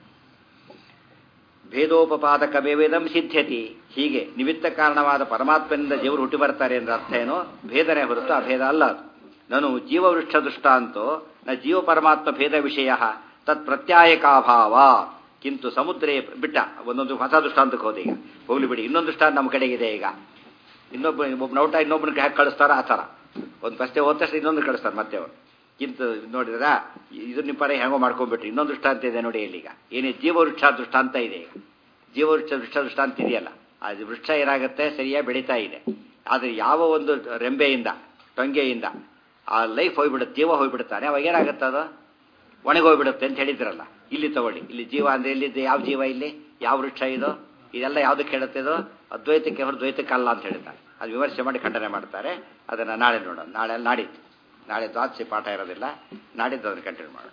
Speaker 1: ಭೇದೋಪಪಾದಕವೇದಂ ಸಿದ್ಧತಿ ಹೀಗೆ ನಿಮಿತ್ತ ಕಾರಣವಾದ ಪರಮಾತ್ಮನಿಂದ ದೇವರು ಹುಟ್ಟಿ ಬರ್ತಾರೆ ಅಂದ್ರೆ ಅರ್ಥ ಏನು ಭೇದನೆ ಹೊರತು ಅಭೇದ ಅಲ್ಲ ಅದು ನಾನು ಜೀವವೃಕ್ಷ ದೃಷ್ಟಾಂತೋ ನ ಜೀವ ಪರಮಾತ್ಮ ಭೇದ ವಿಷಯ ತತ್ ಪ್ರತ್ಯಾಯಕಾಭಾವ ಕಿಂತು ಸಮುದ್ರೇ ಬಿಟ್ಟ ಒಂದೊಂದು ಹೊಸ ದೃಷ್ಟಾಂತಕ್ಕೆ ಹೋದ ಈಗ ಹೋಗ್ಲಿ ಬಿಡಿ ಇನ್ನೊಂದು ದೃಷ್ಟಾಂತ ನಮ್ಮ ಕಡೆಗಿದೆ ಈಗ ಇನ್ನೊಬ್ಬ ಒಬ್ಬ ನೌಟ ಇನ್ನೊಬ್ಬನ ಹ್ಯಾಕ್ ಕಳಿಸ್ತಾರ ಆ ಥರ ಒಂದು ಫಸ್ಟೇ ಹೋದ ತಕ್ಷಣ ಇನ್ನೊಂದು ಕಳಿಸ್ತಾರೆ ಮತ್ತೆ ಅವರು ಕಿಂತ ನೋಡಿದ್ರ ಇದು ನಿಮ್ಮ ಪರ ಹೆಂಗೋ ಮಾಡ್ಕೊಂಡ್ಬಿಟ್ರಿ ಇನ್ನೊಂದು ದೃಷ್ಟಾಂತ ಇದೆ ನೋಡಿ ಇಲ್ಲಿಗ ಏನೇ ಜೀವವೃಕ್ಷ ದೃಷ್ಟಾಂತ ಇದೆ ಈಗ ಜೀವವೃಕ್ಷ ವೃಕ್ಷ ದೃಷ್ಟಾಂತ ಇದೆಯಲ್ಲ ಆ ವೃಕ್ಷ ಏನಾಗುತ್ತೆ ಸರಿಯಾಗಿ ಬೆಳೀತಾ ಇದೆ ಆದರೆ ಯಾವ ಒಂದು ರೆಂಬೆಯಿಂದ ಟೊಂಗೆಯಿಂದ ಆ ಲೈಫ್ ಹೋಗ್ಬಿಡುತ್ತೆ ಜೀವ ಹೋಗ್ಬಿಡುತ್ತಾನೆ ಅವಾಗ ಏನಾಗುತ್ತೆ ಅದು ಒಣಗೋಗ್ಬಿಡುತ್ತೆ ಅಂತ ಹೇಳಿದ್ರಲ್ಲ ಇಲ್ಲಿ ತಗೊಳ್ಳಿ ಇಲ್ಲಿ ಜೀವ ಅಂದ್ರೆ ಎಲ್ಲಿದೆ ಯಾವ ಜೀವ ಇಲ್ಲಿ ಯಾವ ವೃಕ್ಷ ಇದು ಇದೆಲ್ಲ ಯಾವುದಕ್ಕೆ ಹೇಳುತ್ತೆ ಇದು ಅದ್ವೈತಕ್ಕೆ ಹೊರ ದ್ವೈತಕ್ಕೆ ಅಲ್ಲ ಅಂತ ಹೇಳ್ತಾರೆ ಅದು ವಿಮರ್ಶೆ ಮಾಡಿ ಖಂಡನೆ ಮಾಡ್ತಾರೆ ಅದನ್ನು ನಾಳೆ ನೋಡೋಣ ನಾಳೆ ನಾಡಿದ್ದು ನಾಳೆ ದ್ವಾದಶಿ ಪಾಠ ಇರೋದಿಲ್ಲ ನಾಡಿದ್ದು ಅದನ್ನು ಕಂಟಿನ್ಯೂ ಮಾಡೋಣ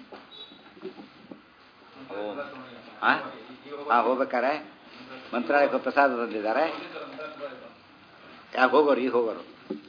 Speaker 1: ಹಾಂ ಹಾಂ ಹೋಗ್ಬೇಕಾರೆ ಮಂತ್ರಾಲಯಕ್ಕೆ ಪ್ರಸಾದ ತಂದಿದ್ದಾರೆ ಯಾಕೆ ಹೋಗೋರು ಈಗ ಹೋಗೋರು